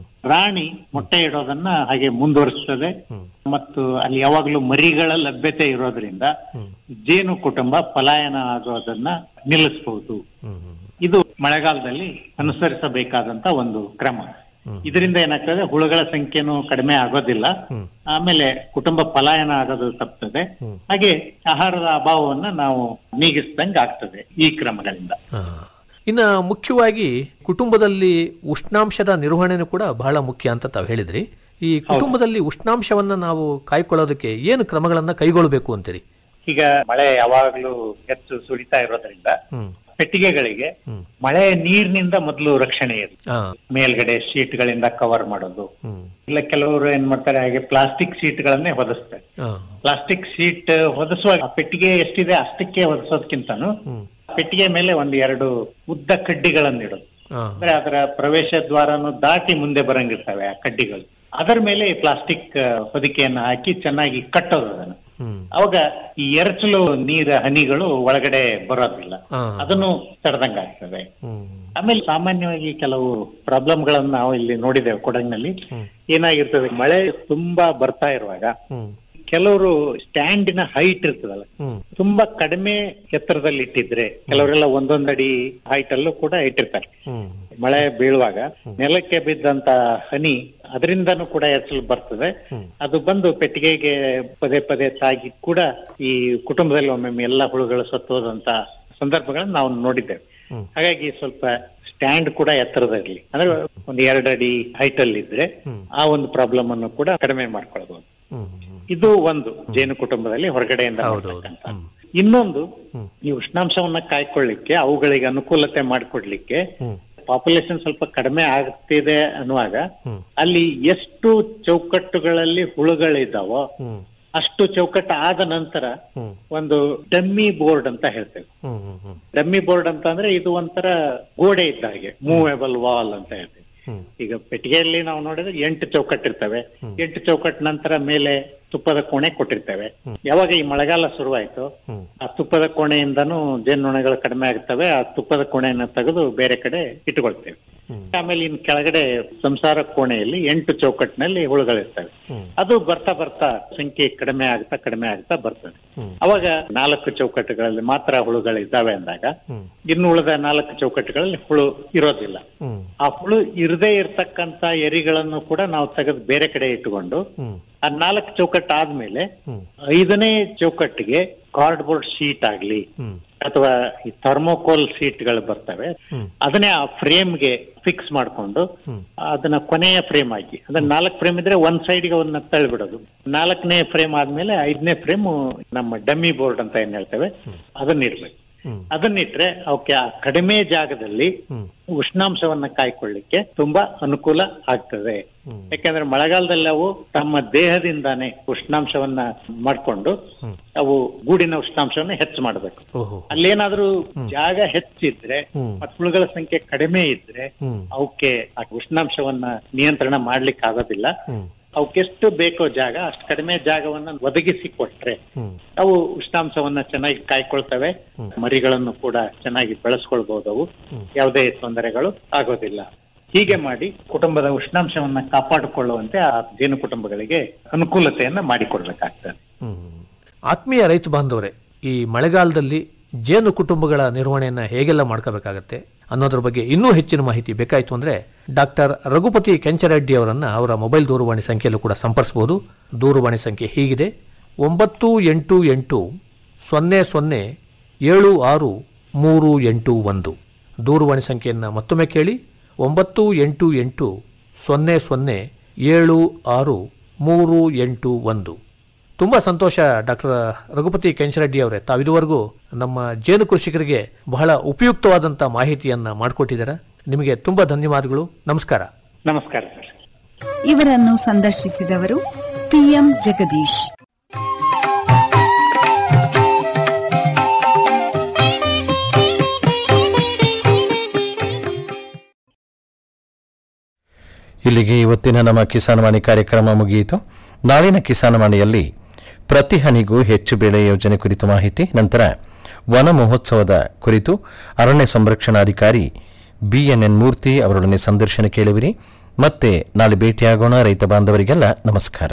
Speaker 14: ರಾಣಿ ಮೊಟ್ಟೆ ಇಡೋದನ್ನ ಹಾಗೆ ಮುಂದುವರಿಸ್ತದೆ ಮತ್ತು ಅಲ್ಲಿ ಯಾವಾಗ್ಲೂ ಮರಿಗಳ ಲಭ್ಯತೆ ಇರೋದ್ರಿಂದ ಜೇನು ಕುಟುಂಬ ಪಲಾಯನ ಆಗೋದನ್ನ ನಿಲ್ಲಿಸಬಹುದು ಇದು ಮಳೆಗಾಲದಲ್ಲಿ ಅನುಸರಿಸಬೇಕಾದಂತ ಒಂದು ಕ್ರಮ ಇದರಿಂದ ಏನಾಗ್ತದೆ ಹುಳುಗಳ ಸಂಖ್ಯೆನೂ ಕಡಿಮೆ ಆಗೋದಿಲ್ಲ ಆಮೇಲೆ ಕುಟುಂಬ ಪಲಾಯನ ಆಗೋದು ತಪ್ತದೆ ಹಾಗೆ ಆಹಾರದ ಅಭಾವವನ್ನ ನಾವು ನೀಗಿಸ್ದಂಗೆ ಆಗ್ತದೆ ಈ ಕ್ರಮಗಳಿಂದ
Speaker 13: ಇನ್ನ ಮುಖ್ಯವಾಗಿ ಕುಟುಂಬದಲ್ಲಿ ಉಷ್ಣಾಂಶದ ನಿರ್ವಹಣೆನೂ ಕೂಡ ಬಹಳ ಮುಖ್ಯ ಅಂತ ತಾವು ಹೇಳಿದ್ರಿ ಈ ಕುಟುಂಬದಲ್ಲಿ ಉಷ್ಣಾಂಶವನ್ನ ನಾವು ಕಾಯ್ಕೊಳ್ಳೋದಕ್ಕೆ ಏನು ಕ್ರಮಗಳನ್ನ ಕೈಗೊಳ್ಳಬೇಕು ಅಂತೀರಿ
Speaker 14: ಈಗ ಮಳೆ ಯಾವಾಗ್ಲೂ ಹೆಚ್ಚು ಸುರಿತಾ ಇರೋದ್ರಿಂದ ಪೆಟ್ಟಿಗೆಗಳಿಗೆ ಮಳೆ ನೀರಿನಿಂದ ಮೊದಲು ರಕ್ಷಣೆ ಇರುತ್ತೆ
Speaker 13: ಆ,
Speaker 14: ಮೇಲ್ಗಡೆ ಶೀಟ್ ಗಳಿಂದ ಕವರ್ ಮಾಡೋದು ಇಲ್ಲ ಕೆಲವರು ಏನ್ ಮಾಡ್ತಾರೆ ಹಾಗೆ ಪ್ಲಾಸ್ಟಿಕ್ ಶೀಟ್ ಗಳನ್ನೇ ಹೊದಿಸ್ತಾರೆ
Speaker 13: ಆ,
Speaker 14: ಪ್ಲಾಸ್ಟಿಕ್ ಶೀಟ್ ಹೊದಿಸುವಾಗ ಆ ಪೆಟ್ಟಿಗೆ ಎಷ್ಟಿದೆ ಅಷ್ಟಕ್ಕೆ ಹೊದಿಸೋದ್ಕಿಂತನೂ ಪೆಟ್ಟಿಗೆ ಮೇಲೆ ಒಂದ್ ಎರಡು ಉದ್ದ ಕಡ್ಡಿಗಳನ್ನು ಇಡೋದು
Speaker 13: ಆ,
Speaker 14: ಅಂದ್ರೆ ಅದರ ಪ್ರವೇಶ ದ್ವಾರನು ದಾಟಿ ಮುಂದೆ ಬರಂಗಿರ್ತವೆ ಆ ಕಡ್ಡಿಗಳು ಅದರ ಮೇಲೆ ಪ್ಲಾಸ್ಟಿಕ್ ಹೊದಿಕೆಯನ್ನು ಹಾಕಿ ಚೆನ್ನಾಗಿ ಕಟ್ಟೋದು ಅದನ್ನು ಅವಾಗ ಈ ಎರಚಲು ನೀರ ಹನಿಗಳು ಒಳಗಡೆ ಬರೋದಿಲ್ಲ
Speaker 13: ಆ.
Speaker 14: ಅದನ್ನು ತಡೆದಂಗ ಆಗ್ತದೆ ಆಮೇಲೆ ಸಾಮಾನ್ಯವಾಗಿ ಕೆಲವು ಪ್ರಾಬ್ಲಮ್ ಗಳನ್ನ ನಾವು ಇಲ್ಲಿ ನೋಡಿದ್ದೇವೆ ಕೊಡಗಿನಲ್ಲಿ ಏನಾಗಿರ್ತದೆ ಮಳೆ ತುಂಬಾ ಬರ್ತಾ ಇರುವಾಗ ಕೆಲವರು ಸ್ಟ್ಯಾಂಡಿನ ಹೈಟ್ ಇರ್ತದಲ್ಲ ತುಂಬಾ ಕಡಿಮೆ ಎತ್ತರದಲ್ಲಿ ಇಟ್ಟಿದ್ರೆ ಕೆಲವರೆಲ್ಲ ಒಂದೊಂದಡಿ ಹೈಟ್ ಅಲ್ಲೂ ಕೂಡ ಇಟ್ಟಿರ್ತಾರೆ ಮಳೆ ಬೀಳುವಾಗ ನೆಲಕ್ಕೆ ಬಿದ್ದಂತ ಹನಿ ಅದರಿಂದನೂ ಕೂಡ ಎಚ್ಚಲು ಬರ್ತದೆ ಅದು ಬಂದು ಪೆಟ್ಟಿಗೆಗೆ ಪದೇ ಪದೇ ತಾಗಿ ಕೂಡ ಈ ಕುಟುಂಬದಲ್ಲಿ ಒಮ್ಮೊಮ್ಮೆ ಎಲ್ಲ ಹುಳುಗಳು ಸತ್ತೋದಂತ ಸಂದರ್ಭಗಳನ್ನ ನಾವು ನೋಡಿದ್ದೇವೆ ಹಾಗಾಗಿ ಸ್ವಲ್ಪ ಸ್ಟ್ಯಾಂಡ್ ಕೂಡ ಎತ್ತರದಲ್ಲಿ ಅಂದ್ರೆ ಒಂದು ಎರಡು ಅಡಿ ಹೈಟ್ ಅಲ್ಲಿ ಇದ್ರೆ ಆ ಒಂದು ಪ್ರಾಬ್ಲಮ್ ಅನ್ನು ಕೂಡ ಕಡಿಮೆ ಮಾಡ್ಕೊಳ್ಬಹುದು ಇದು ಒಂದು ಜೇನು ಕುಟುಂಬದಲ್ಲಿ ಹೊರಗಡೆಯಿಂದ ಮಾಡ್ತಕ್ಕಂಥ. ಇನ್ನೊಂದು ಈ ಉಷ್ಣಾಂಶವನ್ನ ಕಾಯ್ಕೊಳ್ಳಿಕ್ಕೆ ಅವುಗಳಿಗೆ ಅನುಕೂಲತೆ ಮಾಡಿಕೊಡ್ಲಿಕ್ಕೆ ಪಾಪ್ಯುಲೇಷನ್ ಸ್ವಲ್ಪ ಕಡಿಮೆ ಆಗ್ತಿದೆ ಅನ್ನುವಾಗ ಅಲ್ಲಿ ಎಷ್ಟು ಚೌಕಟ್ಟುಗಳಲ್ಲಿ ಹುಳುಗಳಿದಾವೋ ಅಷ್ಟು ಚೌಕಟ್ಟು ಆದ ನಂತರ ಒಂದು ಡಮ್ಮಿ ಬೋರ್ಡ್ ಅಂತ ಹೇಳ್ತೇವೆ ಡಮ್ಮಿ ಬೋರ್ಡ್ ಅಂತ ಅಂದ್ರೆ ಇದು ಒಂಥರ ಗೋಡೆ ಇದ್ದ ಹಾಗೆ ಮೂವೇಬಲ್ ವಾಲ್ ಅಂತ ಹೇಳ್ತೇವೆ ಈಗ ಪೆಟ್ಟಿಗೆಯಲ್ಲಿ ನಾವು ನೋಡಿದ್ರೆ ಎಂಟು ಚೌಕಟ್ಟಿರ್ತವೆ ಎಂಟು ಚೌಕಟ್ಟು ನಂತರ ಮೇಲೆ ತುಪ್ಪದ ಕೋಣೆ ಕೊಟ್ಟಿರ್ತೇವೆ ಯಾವಾಗ ಈ ಮಳೆಗಾಲ ಶುರುವಾಯ್ತು ಆ ತುಪ್ಪದ ಕೋಣೆಯಿಂದನೂ ಜೇನುನೊಣಗಳು ಕಡಿಮೆ ಆಗ್ತವೆ ಆ ತುಪ್ಪದ ಕೋಣೆಯನ್ನ ತೆಗೆದು ಬೇರೆ ಕಡೆ ಇಟ್ಕೊಳ್ತೇವೆ ಆಮೇಲೆ ಇನ್ ಕೆಳಗಡೆ ಸಂಸಾರ ಕೋಣೆಯಲ್ಲಿ ಎಂಟು ಚೌಕಟ್ಟಿನಲ್ಲಿ ಹುಳುಗಳಿರ್ತವೆ ಅದು ಬರ್ತಾ ಬರ್ತಾ ಸಂಖ್ಯೆ ಕಡಿಮೆ ಆಗ್ತಾ ಕಡಿಮೆ ಆಗ್ತಾ ಬರ್ತದೆ ಅವಾಗ ನಾಲ್ಕು ಚೌಕಟ್ಟುಗಳಲ್ಲಿ ಮಾತ್ರ ಹುಳುಗಳಿದ್ದಾವೆ ಅಂದಾಗ ಇನ್ನು ಉಳಿದ ನಾಲ್ಕು ಚೌಕಟ್ಟುಗಳಲ್ಲಿ ಹುಳು ಇರೋದಿಲ್ಲ ಆ ಹುಳು ಇರದೇ ಇರ್ತಕ್ಕಂತ ಎರಿಗಳನ್ನು ಕೂಡ ನಾವು ತೆಗೆದು ಬೇರೆ ಕಡೆ ಇಟ್ಟುಕೊಂಡು ಆ ನಾಲ್ಕು ಚೌಕಟ್ಟು ಆದ್ಮೇಲೆ ಐದನೇ ಚೌಕಟ್ಟಿಗೆ ಕಾರ್ಡ್ಬೋರ್ಡ್ ಶೀಟ್ ಆಗ್ಲಿ ಅಥವಾ ಈ ಥರ್ಮೋಕೋಲ್ ಶೀಟ್ಗಳು ಬರ್ತವೆ ಅದನ್ನೇ ಆ ಫ್ರೇಮ್ಗೆ ಫಿಕ್ಸ್ ಮಾಡ್ಕೊಂಡು ಅದನ್ನ ಕೊನೆಯ ಫ್ರೇಮ್ ಆಗಿ ಅಂದ್ರೆ ನಾಲ್ಕು ಫ್ರೇಮ್ ಇದ್ರೆ ಒಂದ್ ಸೈಡ್ಗೆ ಅವನ್ನ ತಳ್ಳಿಬಿಡೋದು ನಾಲ್ಕನೇ ಫ್ರೇಮ್ ಆದ್ಮೇಲೆ ಐದನೇ ಫ್ರೇಮ್ ನಮ್ಮ ಡಮ್ಮಿ ಬೋರ್ಡ್ ಅಂತ ಏನ್ ಹೇಳ್ತೇವೆ ಅದನ್ನ ಇಡ್ಬೇಕು ಅದನ್ನಿಟ್ರೆ ಅವಕ್ಕೆ ಆ ಕಡಿಮೆ ಜಾಗದಲ್ಲಿ ಉಷ್ಣಾಂಶವನ್ನ ಕಾಯ್ಕೊಳ್ಳಿಕ್ಕೆ ತುಂಬಾ ಅನುಕೂಲ ಆಗ್ತದೆ ಯಾಕಂದ್ರೆ ಮಳೆಗಾಲದಲ್ಲಿ ಅವು ತಮ್ಮ ದೇಹದಿಂದಾನೇ ಉಷ್ಣಾಂಶವನ್ನ ಮಾಡ್ಕೊಂಡು ಅವು ಗೂಡಿನ ಉಷ್ಣಾಂಶವನ್ನ ಹೆಚ್ಚು ಮಾಡಬೇಕು ಅಲ್ಲೇನಾದ್ರೂ ಜಾಗ ಹೆಚ್ಚಿದ್ರೆ ಮತ್ತ್ ಹುಳುಗಳ ಸಂಖ್ಯೆ ಕಡಿಮೆ ಇದ್ರೆ ಅವಕ್ಕೆ ಆ ಉಷ್ಣಾಂಶವನ್ನ ನಿಯಂತ್ರಣ ಮಾಡ್ಲಿಕ್ಕೆ ಆಗೋದಿಲ್ಲ ಅವಕ್ಕೆಷ್ಟು ಬೇಕೋ ಜಾಗ ಅಷ್ಟು ಕಡಿಮೆ ಜಾಗವನ್ನ ಒದಗಿಸಿ ಕೊಟ್ರೆ ಅವು ಉಷ್ಣಾಂಶವನ್ನ ಚೆನ್ನಾಗಿ ಕಾಯ್ಕೊಳ್ತವೆ ಮರಿಗಳನ್ನು ಕೂಡ ಚೆನ್ನಾಗಿ ಬೆಳೆಸ್ಕೊಳ್ಬಹುದು ಅವು ಯಾವುದೇ ತೊಂದರೆಗಳು ಆಗೋದಿಲ್ಲ ಹೀಗೆ ಮಾಡಿ ಕುಟುಂಬದ ಉಷ್ಣಾಂಶವನ್ನ ಕಾಪಾಡಿಕೊಳ್ಳುವಂತೆ ಆ ಜೇನು ಕುಟುಂಬಗಳಿಗೆ ಅನುಕೂಲತೆಯನ್ನ ಮಾಡಿಕೊಡ್ಬೇಕಾಗ್ತದೆ
Speaker 13: ಆತ್ಮೀಯ ರೈತ ಬಾಂಧವರೇ ಈ ಮಳೆಗಾಲದಲ್ಲಿ ಜೇನು ಕುಟುಂಬಗಳ ನಿರ್ವಹಣೆಯನ್ನ ಹೇಗೆಲ್ಲ ಮಾಡ್ಕೋಬೇಕಾಗತ್ತೆ ಅನ್ನೋದ್ರ ಬಗ್ಗೆ ಇನ್ನೂ ಹೆಚ್ಚಿನ ಮಾಹಿತಿ ಬೇಕಾಯಿತು ಅಂದರೆ ಡಾಕ್ಟರ್ ರಘುಪತಿ ಕೆಂಚರೆಡ್ಡಿ ಅವರನ್ನು ಅವರ ಮೊಬೈಲ್ ದೂರವಾಣಿ ಸಂಖ್ಯೆಯಲ್ಲೂ ಕೂಡ ಸಂಪರ್ಸ್ಬೋದು ದೂರವಾಣಿ ಸಂಖ್ಯೆ ಹೀಗಿದೆ ಒಂಬತ್ತು ಎಂಟು ಎಂಟು ಸೊನ್ನೆ ಸೊನ್ನೆ ಏಳು ಆರು ಮೂರು ಎಂಟು ಒಂದು ದೂರವಾಣಿ ಸಂಖ್ಯೆಯನ್ನು ಮತ್ತೊಮ್ಮೆ ಕೇಳಿ ಒಂಬತ್ತು ಎಂಟು ಎಂಟು ಸೊನ್ನೆ ಸೊನ್ನೆ ಏಳು ಆರು ಮೂರು ಎಂಟು ಒಂದು ತುಂಬ ಸಂತೋಷ ಡಾಕ್ಟರ್ ರಘುಪತಿ ಕೆಂಚರೆಡ್ಡಿ ಅವರೇ ತಾವು ಇದುವರೆಗೂ ನಮ್ಮ ಜೇನು ಕೃಷಿಕರಿಗೆ ಬಹಳ ಉಪಯುಕ್ತವಾದಂಥ ಮಾಹಿತಿಯನ್ನು ಮಾಡಿಕೊಟ್ಟಿದ್ದಾರೆ ನಿಮಗೆ ತುಂಬ ಧನ್ಯವಾದಗಳು ನಮಸ್ಕಾರ
Speaker 14: ನಮಸ್ಕಾರ ಸರ್
Speaker 12: ಇವರನ್ನು ಸಂದರ್ಶಿಸಿದವರು ಪಿಎಂ ಜಗದೀಶ್
Speaker 2: ಇಲ್ಲಿಗೆ ಇವತ್ತಿನ ನಮ್ಮ ಕಿಸಾನವಾಣಿ ಕಾರ್ಯಕ್ರಮ ಮುಗಿಯಿತು ನಾಳಿನ ಕಿಸಾನವಾಣಿಯಲ್ಲಿ ಪ್ರತಿ ಹನಿಗೂ ಹೆಚ್ಚು ಬೆಳೆ ಯೋಜನೆ ಕುರಿತು ಮಾಹಿತಿ ನಂತರ ವನ ಮಹೋತ್ಸವದ ಕುರಿತು ಅರಣ್ಯ ಸಂರಕ್ಷಣಾಧಿಕಾರಿ ಬಿಎನ್ಎನ್ ಮೂರ್ತಿ ಅವರೊಡನೆ ಸಂದರ್ಶನ ಕೇಳುವಿರಿ ಮತ್ತೆ ನಾಳೆ ಭೇಟಿಯಾಗೋಣ ರೈತ ಬಾಂಧವರಿಗೆಲ್ಲ ನಮಸ್ಕಾರ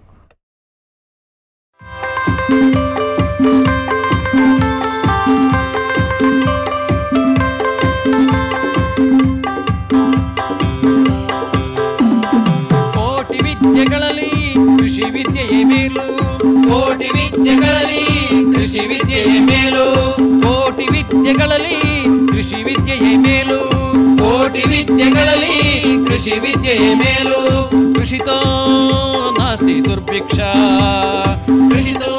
Speaker 15: ಕೋಟಿ ವಿದ್ಯೆಗಳಲ್ಲಿ ಕೃಷಿ ವಿದ್ಯೆಯೇ ಮೇಲು ಕೋಟಿ ವಿದ್ಯೆಗಳಲ್ಲಿ ಕೃಷಿ ವಿದ್ಯೆಯೇ ಮೇಲು ಕೋಟಿ ವಿದ್ಯೆಗಳಲ್ಲಿ ಕೃಷಿ ವಿದ್ಯೆಯೇ ಮೇಲು ಕೋಟಿ ವಿದ್ಯೆಗಳಲ್ಲಿ ಕೃಷಿ ವಿದ್ಯೆಯೇ ಮೇಲು ಕೃಷಿತೋ ನಾಸ್ತಿ ದುರ್ಭಿಕ್ಷ ಕೃಷಿತೋ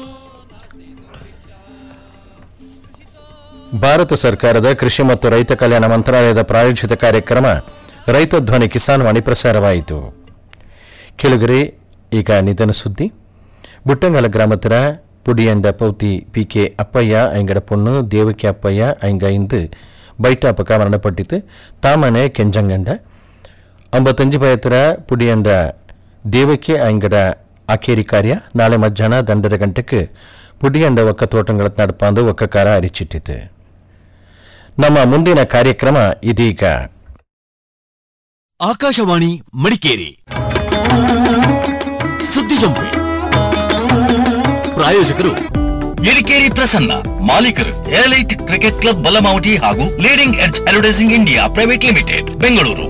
Speaker 2: ಭಾರತ ಸರ್ಕಾರದ ಕೃಷಿ ಮತ್ತು ರೈತ ಕಲ್ಯಾಣ ಮಂತ್ರಾಲಯದ ಪ್ರಾಯೋಜಿತ ಕಾರ್ಯಕ್ರಮ ರೈತ ಧ್ವನಿ ಕಿಸಾನ್ ವಾಣಿ ಪ್ರಸಾರವಾಯಿತು ಕೆಳಗರೆ ಈಗ ನಿಧನ ಸುದ್ದಿ ಬುಟ್ಟಂಗಲ ಗ್ರಾಮತರ ಪುಡಿಯಂಡ ಪೌತಿ ಪಿ ಕೆ ಅಪ್ಪಯ್ಯ ಐಂಗಡ ಪೊಣ್ಣು ದೇವಕಿ ಅಪ್ಪಯ್ಯ ಐಂಗ ಇಂದು ಬೈಟಾಪಕ ಮರಣಪಟ್ಟಿತು ತಾಮನೆ ಕೆಂಜಂಗಂಡ ಅಂಬತ್ತಂಜು ಬಯತರ ಪುಡಿಯಂಡ ದೇವಕಿ ಐಂಗಡ ಆಕೇರಿ ಕಾರ್ಯ ನಾಳೆ ಮಧ್ಯಾಹ್ನ ದಂಡರ ಗಂಟೆಗೆ ಪುಡಿಯಂಡ ಒಕ್ಕ ತೋಟಂಗಳ ನಡಪಾಂದು ಒಕ್ಕಕಾರ ಅರಿಚಿಟ್ಟಿತು ನಮ್ಮ ಮುಂದಿನ ಕಾರ್ಯಕ್ರಮ ಇದೀಗ
Speaker 16: ಆಕಾಶವಾಣಿ ಮಡಿಕೇರಿ ಸುದ್ದಿ ಜಂಪೆ ಪ್ರಾಯೋಜಕರು ಎಡಿಕೇರಿ ಪ್ರಸನ್ನ ಮಾಲೀಕರು ಏರ್ಲೈಟ್ ಕ್ರಿಕೆಟ್ ಕ್ಲಬ್ ಬಲಮಾವಟಿ ಹಾಗೂ leading edge advertising India private limited Bengaluru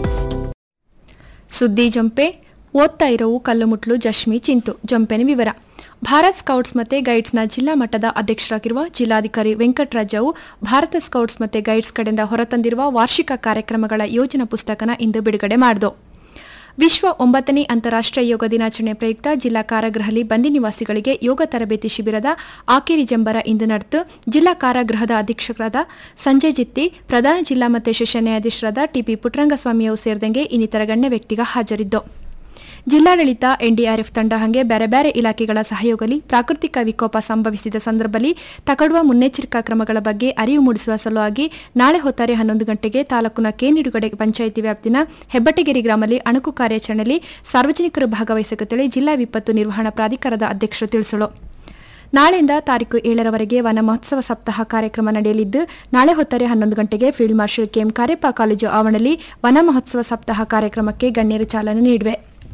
Speaker 17: ಸುದ್ದಿ ಜಂಪೆ ಓದ್ತಾ ಇರೋವು ಕಲ್ಲುಮುಟ್ಲು ಜಶ್ಮಿ ಚಿಂತು ಜಂಪೆನ ವಿವರ ಭಾರತ್ ಸ್ಕೌಟ್ಸ್ ಮತ್ತೆ ಗೈಡ್ಸ್ನ ಜಿಲ್ಲಾ ಮಟ್ಟದ ಅಧ್ಯಕ್ಷರಾಗಿರುವ ಜಿಲ್ಲಾಧಿಕಾರಿ ವೆಂಕಟರಾಜವು ಭಾರತ ಸ್ಕೌಟ್ಸ್ ಮತ್ತೆ ಗೈಡ್ಸ್ ಕಡೆಯಿಂದ ಹೊರತಂದಿರುವ ವಾರ್ಷಿಕ ಕಾರ್ಯಕ್ರಮಗಳ ಯೋಜನಾ ಪುಸ್ತಕನ ಇಂದು ಬಿಡುಗಡೆ ಮಾಡಿದು ವಿಶ್ವ ಒಂಬತ್ತನೇ ಅಂತಾರಾಷ್ಟ್ರೀಯ ಯೋಗ ದಿನಾಚರಣೆ ಪ್ರಯುಕ್ತ ಜಿಲ್ಲಾ ಕಾರಾಗೃಹದಲ್ಲಿ ಬಂದಿ ನಿವಾಸಿಗಳಿಗೆ ಯೋಗ ತರಬೇತಿ ಶಿಬಿರದ ಆಕೇರಿ ಜಂಬರ ಇಂದು ನಡೆದು ಜಿಲ್ಲಾ ಕಾರಾಗೃಹದ ಅಧೀಕ್ಷಕರಾದ ಸಂಜಯ್ ಜಿತ್ತಿ ಪ್ರಧಾನ ಜಿಲ್ಲಾ ಮತ್ತು ಸೆಷನ್ ನ್ಯಾಯಾಧೀಶರಾದ ಟಿಪಿ ಪುಟ್ಟರಂಗಸ್ವಾಮಿಯವರು ಸೇರಿದಂಗೆ ಇನ್ನಿತರ ಗಣ್ಯ ವ್ಯಕ್ತಿಗ ಹಾಜರಿದ್ದು ಜಿಲ್ಲಾಡಳಿತ ಎನ್ಡಿಆರ್ಎಫ್ ತಂಡ ಹಾಗೆ ಬೇರೆ ಬೇರೆ ಇಲಾಖೆಗಳ ಸಹಯೋಗದಲ್ಲಿ ಪ್ರಾಕೃತಿಕ ವಿಕೋಪ ಸಂಭವಿಸಿದ ಸಂದರ್ಭದಲ್ಲಿ ತಗಡುವ ಮುನ್ನೆಚ್ಚರಿಕಾ ಕ್ರಮಗಳ ಬಗ್ಗೆ ಅರಿವು ಮೂಡಿಸುವ ಸಲುವಾಗಿ ನಾಳೆ ಹೊತ್ತಾರೆ ಹನ್ನೊಂದು ಗಂಟೆಗೆ ತಾಲೂಕಿನ ಕೇನಿಡುಗಡೆ ಪಂಚಾಯಿತಿ ವ್ಯಾಪ್ತಿನ ಹೆಬ್ಬಟ್ಟಗೇರಿ ಗ್ರಾಮದಲ್ಲಿ ಅಣುಕು ಕಾರ್ಯಾಚರಣೆಯಲ್ಲಿ ಸಾರ್ವಜನಿಕರು ಭಾಗವಹಿಸಕತ್ತೇಳಿ ಜಿಲ್ಲಾ ವಿಪತ್ತು ನಿರ್ವಹಣಾ ಪ್ರಾಧಿಕಾರದ ಅಧ್ಯಕ್ಷರು ತಿಳಿಸಲು ನಾಳೆಯಿಂದ ತಾರೀಕು ಏಳರವರೆಗೆ ವನ ಮಹೋತ್ಸವ ಸಪ್ತಾಹ ಕಾರ್ಯಕ್ರಮ ನಡೆಯಲಿದ್ದು ನಾಳೆ ಹೊತ್ತರೆ ಹನ್ನೊಂದು ಗಂಟೆಗೆ field marshal KM Kariappa college ಆವರಣದಲ್ಲಿ ವನ ಮಹೋತ್ಸವ ಸಪ್ತಾಹ ಕಾರ್ಯಕ್ರಮಕ್ಕೆ ಗಣ್ಯರು ಚಾಲನೆ ನೀಡಿವೆ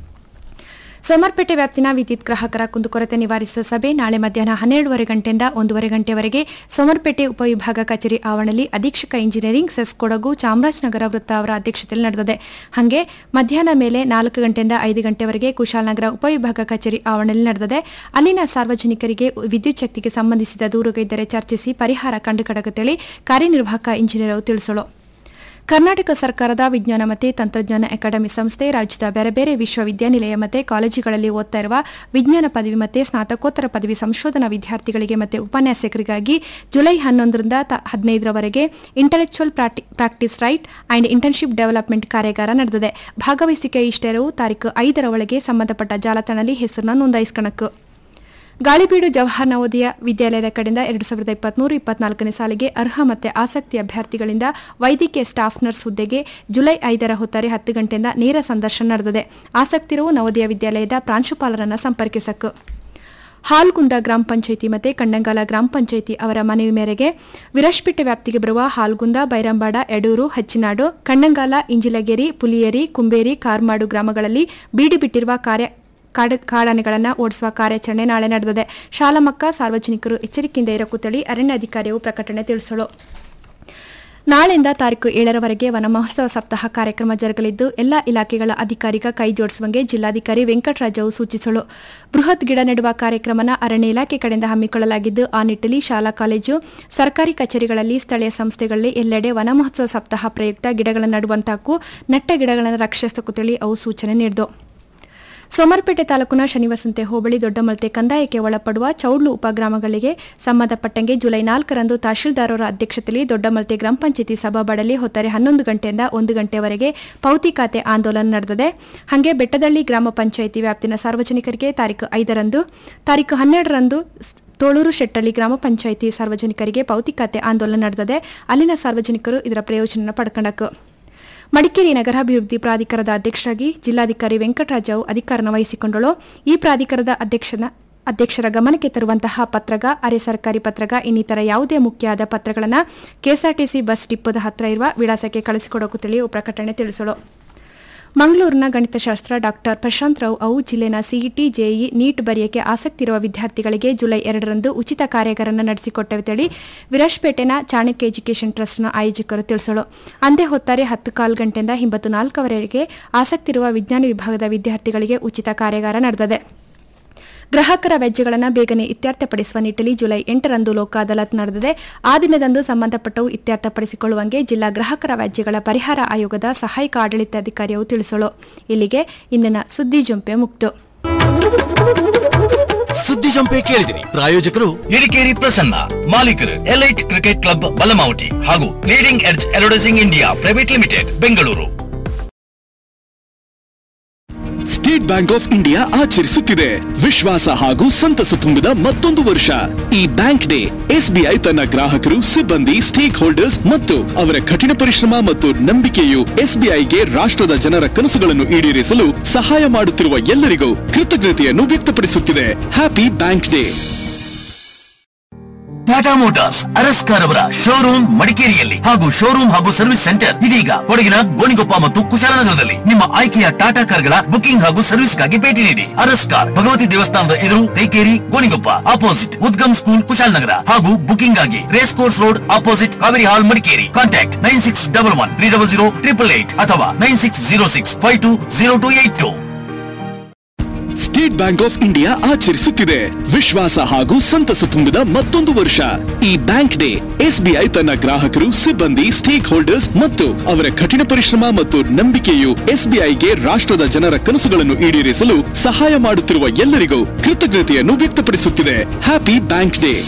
Speaker 17: ಸೋಮರ್ಪೇಟೆ ವ್ಯಾಪ್ತಿನ ವಿದ್ಯುತ್ ಗ್ರಾಹಕರ ಕುಂದುಕೊರತೆ ನಿವಾರಿಸುವ ಸಭೆ ನಾಳೆ ಮಧ್ಯಾಹ್ನ ಹನ್ನೆರಡೂವರೆ ಗಂಟೆಯಿಂದ ಒಂದೂವರೆ ಗಂಟೆವರೆಗೆ ಸೋಮರ್ಪೇಟೆ ಉಪವಿಭಾಗ ಕಚೇರಿ ಆವರಣದಲ್ಲಿ ಅಧೀಕ್ಷಕ ಇಂಜಿನಿಯರಿಂಗ್ ಸೆಸ್ ಕೊಡಗು ಚಾಮರಾಜನಗರ ವೃತ್ತ ಅವರ ಅಧ್ಯಕ್ಷತೆಯಲ್ಲಿ ನಡೆದಿದೆ ಹಾಗೆ ಮಧ್ಯಾಹ್ನ ಮೇಲೆ ನಾಲ್ಕು ಗಂಟೆಯಿಂದ ಐದು ಗಂಟೆವರೆಗೆ ಕುಶಾಲನಗರ ಉಪವಿಭಾಗ ಕಚೇರಿ ಆವರಣದಲ್ಲಿ ನಡೆದಿದೆ ಅಲ್ಲಿನ ಸಾರ್ವಜನಿಕರಿಗೆ ವಿದ್ಯುತ್ ಶಕ್ತಿಗೆ ಸಂಬಂಧಿಸಿದ ದೂರುಗಳಿದ್ದರೆ ಚರ್ಚಿಸಿ ಪರಿಹಾರ ಕಂಡುಕಡಗತ್ತೇಳಿ ಕಾರ್ಯನಿರ್ವಾಹಕ ಇಂಜಿನಿಯರ್ ತಿಳಿಸಲು ಕರ್ನಾಟಕ ಸರ್ಕಾರದ ವಿಜ್ಞಾನ ಮತ್ತು ತಂತ್ರಜ್ಞಾನ ಅಕಾಡೆಮಿ ಸಂಸ್ಥೆ ರಾಜ್ಯದ ಬೇರೆ ಬೇರೆ ವಿಶ್ವವಿದ್ಯಾನಿಲಯ ಮತ್ತು ಕಾಲೇಜುಗಳಲ್ಲಿ ಓದ್ತಾ ಇರುವ ವಿಜ್ಞಾನ ಪದವಿ ಮತ್ತು ಸ್ನಾತಕೋತ್ತರ ಪದವಿ ಸಂಶೋಧನಾ ವಿದ್ಯಾರ್ಥಿಗಳಿಗೆ ಮತ್ತು ಉಪನ್ಯಾಸಕರಿಗಾಗಿ ಜುಲೈ ಹನ್ನೊಂದರಿಂದ ತ- ಹದಿನೈದರವರೆಗೆ intellectual practice right and internship development ಕಾರ್ಯಾಗಾರ ನಡೆದಿದೆ ಭಾಗವಹಿಸಿಕೆ ಇಷ್ಟೆರವು ತಾರೀಕು ಐದರ ಒಳಗೆ ಸಂಬಂಧಪಟ್ಟ ಜಾಲತಾಣದಲ್ಲಿ ಹೆಸರನ್ನು ನೋಂದಾಯಿಸಿಕೊಳ್ಳಬೇಕು ಗಾಳಿಬೀಡು ಜವಾಹರ್ ನವೋದಯ ವಿದ್ಯಾಲಯದ ಕಡೆಯಿಂದ ಎರಡು ಸಾವಿರದ ಇಪ್ಪತ್ಮೂರು ಇಪ್ಪತ್ನಾಲ್ಕನೇ ಸಾಲಿಗೆ ಅರ್ಹ ಮತ್ತು ಆಸಕ್ತಿ ಅಭ್ಯರ್ಥಿಗಳಿಂದ ವೈದ್ಯಕೀಯ ಸ್ಟಾಫ್ ನರ್ಸ್ ಹುದ್ದೆಗೆ ಜುಲೈ ಐದರ ಹೊತ್ತಾರೆ ಹತ್ತು ಗಂಟೆಯಿಂದ ನೇರ ಸಂದರ್ಶನ ನಡೆದಿದೆ ಆಸಕ್ತಿರುವ ನವೋದಯ ವಿದ್ಯಾಲಯದ ಪ್ರಾಂಶುಪಾಲರನ್ನು ಸಂಪರ್ಕಿಸಬೇಕು ಹಾಲ್ಗುಂದ ಗ್ರಾಮ ಪಂಚಾಯಿತಿ ಮತ್ತು ಕಂಡಂಗಾಲ ಗ್ರಾಮ ಪಂಚಾಯಿತಿ ಅವರ ಮನವಿ ಮೇರೆಗೆ ವಿರಶ್ಪೇಟೆ ವ್ಯಾಪ್ತಿಗೆ ಬರುವ ಹಾಲ್ಗುಂದ ಬೈರಂಬಾಡ ಯಡೂರು ಹಚ್ಚಿನಾಡು ಕಣ್ಣಂಗಾಲ ಇಂಜಿಲಗೇರಿ ಪುಲಿಯೇರಿ ಕುಂಬೇರಿ ಕಾರ್ಮಾಡು ಗ್ರಾಮಗಳಲ್ಲಿ ಬೀಡಿ ಬಿಟ್ಟಿರುವ ಕಾರ್ಯ ಕಾಡ ಕಾಡಾನೆಗಳನ್ನು ಓಡಿಸುವ ಕಾರ್ಯಾಚರಣೆ ನಾಳೆ ನಡೆದಿದೆ ಶಾಲಾ ಮಕ್ಕ ಸಾರ್ವಜನಿಕರು ಎಚ್ಚರಿಕೆಯಿಂದ ಇರಕುತ್ತಳಿ ಅರಣ್ಯಾಧಿಕಾರಿಯು ಪ್ರಕಟಣೆ ತಿಳಿಸಲು ನಾಳೆಯಿಂದ ತಾರೀಕು ಏಳರವರೆಗೆ ವನ ಮಹೋತ್ಸವ ಸಪ್ತಾಹ ಕಾರ್ಯಕ್ರಮ ಜರುಗಲಿದ್ದು ಎಲ್ಲಾ ಇಲಾಖೆಗಳ ಅಧಿಕಾರಿಗ ಕೈ ಜೋಡಿಸುವಂಗೆ ಜಿಲ್ಲಾಧಿಕಾರಿ ವೆಂಕಟರಾಜವು ಸೂಚಿಸಲು ಬೃಹತ್ ಗಿಡ ನೆಡುವ ಕಾರ್ಯಕ್ರಮನ ಅರಣ್ಯ ಇಲಾಖೆ ಕಡೆಯಿಂದ ಹಮ್ಮಿಕೊಳ್ಳಲಾಗಿದ್ದು ಆ ನಿಟ್ಟಿನಲ್ಲಿ ಶಾಲಾ ಕಾಲೇಜು ಸರ್ಕಾರಿ ಕಚೇರಿಗಳಲ್ಲಿ ಸ್ಥಳೀಯ ಸಂಸ್ಥೆಗಳಲ್ಲಿ ಎಲ್ಲೆಡೆ ವನ ಮಹೋತ್ಸವ ಸಪ್ತಾಹ ಪ್ರಯುಕ್ತ ಗಿಡಗಳನ್ನು ನಡುವಂತಾಕ್ಕೂ ನೆಟ್ಟ ಗಿಡಗಳನ್ನು ರಕ್ಷಿಸಬೇಕು ತಿಳಿ ಅವು ಸೂಚನೆ ನೀಡಿದವು ಸೋಮರಪೇಟೆ ತಾಲೂಕಿನ ಶನಿವಸಂತೆ ಹೋಬಳಿ ದೊಡ್ಡಮಲ್ತೆ ಕಂದಾಯಕ್ಕೆ ಒಳಪಡುವ ಚೌಡ್ಲು ಉಪಗ್ರಾಮಗಳಿಗೆ ಸಂಬಂಧಪಟ್ಟಂಗೆ ಜುಲೈ ನಾಲ್ಕರಂದು ತಹಶೀಲ್ದಾರ್ ಅವರ ಅಧ್ಯಕ್ಷತೆಯಲ್ಲಿ ದೊಡ್ಡಮಲ್ತೆ ಗ್ರಾಮ ಪಂಚಾಯತಿ ಸಭಾಬಡಲಿ ಹೊತ್ತಾರೆ ಹನ್ನೊಂದು ಗಂಟೆಯಿಂದ ಒಂದು ಗಂಟೆವರೆಗೆ ಪೌತಿ ಖಾತೆ ಆಂದೋಲನ ನಡೆದಿದೆ ಹಾಗೆ ಬೆಟ್ಟದಳ್ಳಿ ಗ್ರಾಮ ಪಂಚಾಯಿತಿ ವ್ಯಾಪ್ತಿನ ಸಾರ್ವಜನಿಕರಿಗೆ ತಾರೀಕು ಐದರಂದು ತಾರೀಕು ಹನ್ನೆರಡರಂದು ತೋಳೂರು ಶೆಟ್ಟಳ್ಳಿ ಗ್ರಾಮ ಪಂಚಾಯಿತಿ ಸಾರ್ವಜನಿಕರಿಗೆ ಪೌತಿ ಖಾತೆ ಆಂದೋಲನ ನಡೆದಿದೆ ಅಲ್ಲಿನ ಸಾರ್ವಜನಿಕರು ಇದರ ಪ್ರಯೋಜನ ಪಡ್ಕೊಂಡಕ್ಕೆ ಮಡಿಕೇರಿ ನಗರಾಭಿವೃದ್ಧಿ ಪ್ರಾಧಿಕಾರದ ಅಧ್ಯಕ್ಷರಾಗಿ ಜಿಲ್ಲಾಧಿಕಾರಿ ವೆಂಕಟರಾಜವು ಅಧಿಕಾರನ ವಹಿಸಿಕೊಂಡಳು ಈ ಪ್ರಾಧಿಕಾರದ ಅಧ್ಯಕ್ಷನ ಅಧ್ಯಕ್ಷರ ಗಮನಕ್ಕೆ ತರುವಂತಹ ಪತ್ರಗ ಅರೆ ಸರ್ಕಾರಿ ಪತ್ರಗ ಇನ್ನಿತರ ಯಾವುದೇ ಮುಖ್ಯವಾದ ಪತ್ರಗಳನ್ನು ಕೆಎಸ್ಆರ್ಟಿಸಿ ಬಸ್ ಡಿಪ್ಪೋದ ಹತ್ರ ಇರುವ ವಿಳಾಸಕ್ಕೆ ಕಳಿಸಿಕೊಡೋಕು ತಿಳಿಯು ಪ್ರಕಟಣೆ ತಿಳಿಸಲು ಮಂಗಳೂರಿನ ಗಣಿತಶಾಸ್ತ್ರ ಡಾಕ್ಟರ್ ಪ್ರಶಾಂತ್ ರಾವ್ ಅವು ಜಿಲ್ಲೆನ ಸಿಇಟಿ ಜೆಇ ನೀಟ್ ಬರೆಯಕ್ಕೆ ಆಸಕ್ತಿ ಇರುವ ವಿದ್ಯಾರ್ಥಿಗಳಿಗೆ ಜುಲೈ ಎರಡರಂದು ಉಚಿತ ಕಾರ್ಯಾಗಾರನ ನಡೆಸಿಕೊಟ್ಟವೆ ತಿಳಿ ವಿರಾಜ್ಪೇಟೆನ ಚಾಣಕ್ಯ ಎಜುಕೇಷನ್ ಟ್ರಸ್ಟ್ನ ಆಯೋಜಕರು ತಿಳಿಸಲು ಅಂದೇ ಹೊತ್ತಾರೆ ಹತ್ತು ಕಾಲು ಗಂಟೆಯಿಂದ ಹಿಂಬತ್ತು ನಾಲ್ಕವರೆಗೆ ಆಸಕ್ತಿ ಇರುವ ವಿಜ್ಞಾನ ವಿಭಾಗದ ವಿದ್ಯಾರ್ಥಿಗಳಿಗೆ ಉಚಿತ ಕಾರ್ಯಾಗಾರ ನಡೆದಿದೆ ಗ್ರಾಹಕರ ವೆಜ್ಜೆಗಳನ್ನು ಬೇಗನೆ ಇತ್ಯರ್ಥಪಡಿಸುವ ನಿಟ್ಟಿನಲ್ಲಿ ಜುಲೈ ಎಂಟರಂದು ಲೋಕ ಅದಾಲತ್ ನಡೆದಿದೆ ಆ ದಿನದಂದು ಸಂಬಂಧಪಟ್ಟವು ಇತ್ಯರ್ಥಪಡಿಸಿಕೊಳ್ಳುವಂಗೆ ಜಿಲ್ಲಾ ಗ್ರಾಹಕರ ವ್ಯಾಜ್ಯಗಳ ಪರಿಹಾರ ಆಯೋಗದ ಸಹಾಯಕ ಆಡಳಿತಾಧಿಕಾರಿಯು ತಿಳಿಸಲು ಇಲ್ಲಿಗೆ ಇಂದಿನ ಸುದ್ದಿ ಜೊಂಪೆ ಮುಕ್ತು
Speaker 16: ಸುದ್ದಿ ಜಂಪೆ ಕೇಳಿದಿರಿ ಪ್ರಾಯೋಜಕರು ಇಡಿಕೇರಿ ಪ್ರಸನ್ನ ಮಾಲೀಕರು ಎಲೈಟ್ ಕ್ರಿಕೆಟ್ ಕ್ಲಬ್ ಬಲಮಾವಟಿ ಹಾಗೂ leading edge advertising India private limited Bengaluru
Speaker 4: State Bank of India ಆಚರಿಸುತ್ತಿದೆ ವಿಶ್ವಾಸ ಹಾಗೂ ಸಂತಸ ತುಂಬಿದ ಮತ್ತೊಂದು ವರ್ಷ ಈ ಬ್ಯಾಂಕ್ ಡೇ ಎಸ್ಬಿಐ ತನ್ನ ಗ್ರಾಹಕರು ಸಿಬ್ಬಂದಿ ಸ್ಟೇಕ್ ಹೋಲ್ಡರ್ಸ್ ಮತ್ತು ಅವರ ಕಠಿಣ ಪರಿಶ್ರಮ ಮತ್ತು ನಂಬಿಕೆಯು ಎಸ್ಬಿಐಗೆ ರಾಷ್ಟ್ರದ ಜನರ ಕನಸುಗಳನ್ನು ಈಡೇರಿಸಲು ಸಹಾಯ ಮಾಡುತ್ತಿರುವ ಎಲ್ಲರಿಗೂ ಕೃತಜ್ಞತೆಯನ್ನು ವ್ಯಕ್ತಪಡಿಸುತ್ತಿದೆ happy bank day
Speaker 16: Tata Motors Araskar ಅವರ ಶೋರೂಮ್ ಮಡಿಕೇರಿಯಲ್ಲಿ ಹಾಗೂ ಶೋರೂಮ್ ಹಾಗೂ ಸರ್ವಿಸ್ ಸೆಂಟರ್ ಇದೀಗ ಕೊಡಗಿನ ಗೋಣಿಗೊಪ್ಪ ಮತ್ತು ಕುಶಾಲನಗರದಲ್ಲಿ ನಿಮ್ಮ ಆಯ್ಕೆಯ ಟಾಟಾ ಕಾರ್ಗಳ ಬುಕಿಂಗ್ ಹಾಗೂ ಸರ್ವಿಸ್ಗಾಗಿ ಭೇಟಿ ನೀಡಿ ಅರಸ್ಕಾರ್ ಭಗವತಿ ದೇವಸ್ಥಾನದ ಎದುರು ತೈಕೇರಿ ಗೋಣಿಗೊಪ್ಪ ಅಪೋಸಿಟ್ ಉದ್ಗಮ್ ಸ್ಕೂಲ್ ಕುಶಾಲನಗರ ಹಾಗೂ ಬುಕಿಂಗ್ ಆಗಿ race course road opposite Kaveri hall Madikeri contact nine six double one three double zero triple eight ಅಥವಾ nine six zero six five two zero two eight two
Speaker 4: State Bank of India ಆಚರಿಸುತ್ತಿದೆ ವಿಶ್ವಾಸ ಹಾಗೂ ಸಂತಸ ತುಂಬಿದ ಮತ್ತೊಂದು ವರ್ಷ ಈ ಬ್ಯಾಂಕ್ ಡೇ ಎಸ್ಬಿಐ ತನ್ನ ಗ್ರಾಹಕರು ಸಿಬ್ಬಂದಿ ಸ್ಟೇಕ್ ಹೋಲ್ಡರ್ಸ್ ಮತ್ತು ಅವರ ಕಠಿಣ ಪರಿಶ್ರಮ ಮತ್ತು ನಂಬಿಕೆಯು ಎಸ್ಬಿಐಗೆ ರಾಷ್ಟ್ರದ ಜನರ ಕನಸುಗಳನ್ನು ಈಡೇರಿಸಲು ಸಹಾಯ ಮಾಡುತ್ತಿರುವ ಎಲ್ಲರಿಗೂ ಕೃತಜ್ಞತೆಯನ್ನು ವ್ಯಕ್ತಪಡಿಸುತ್ತಿದೆ ಹ್ಯಾಪಿ ಬ್ಯಾಂಕ್ ಡೇ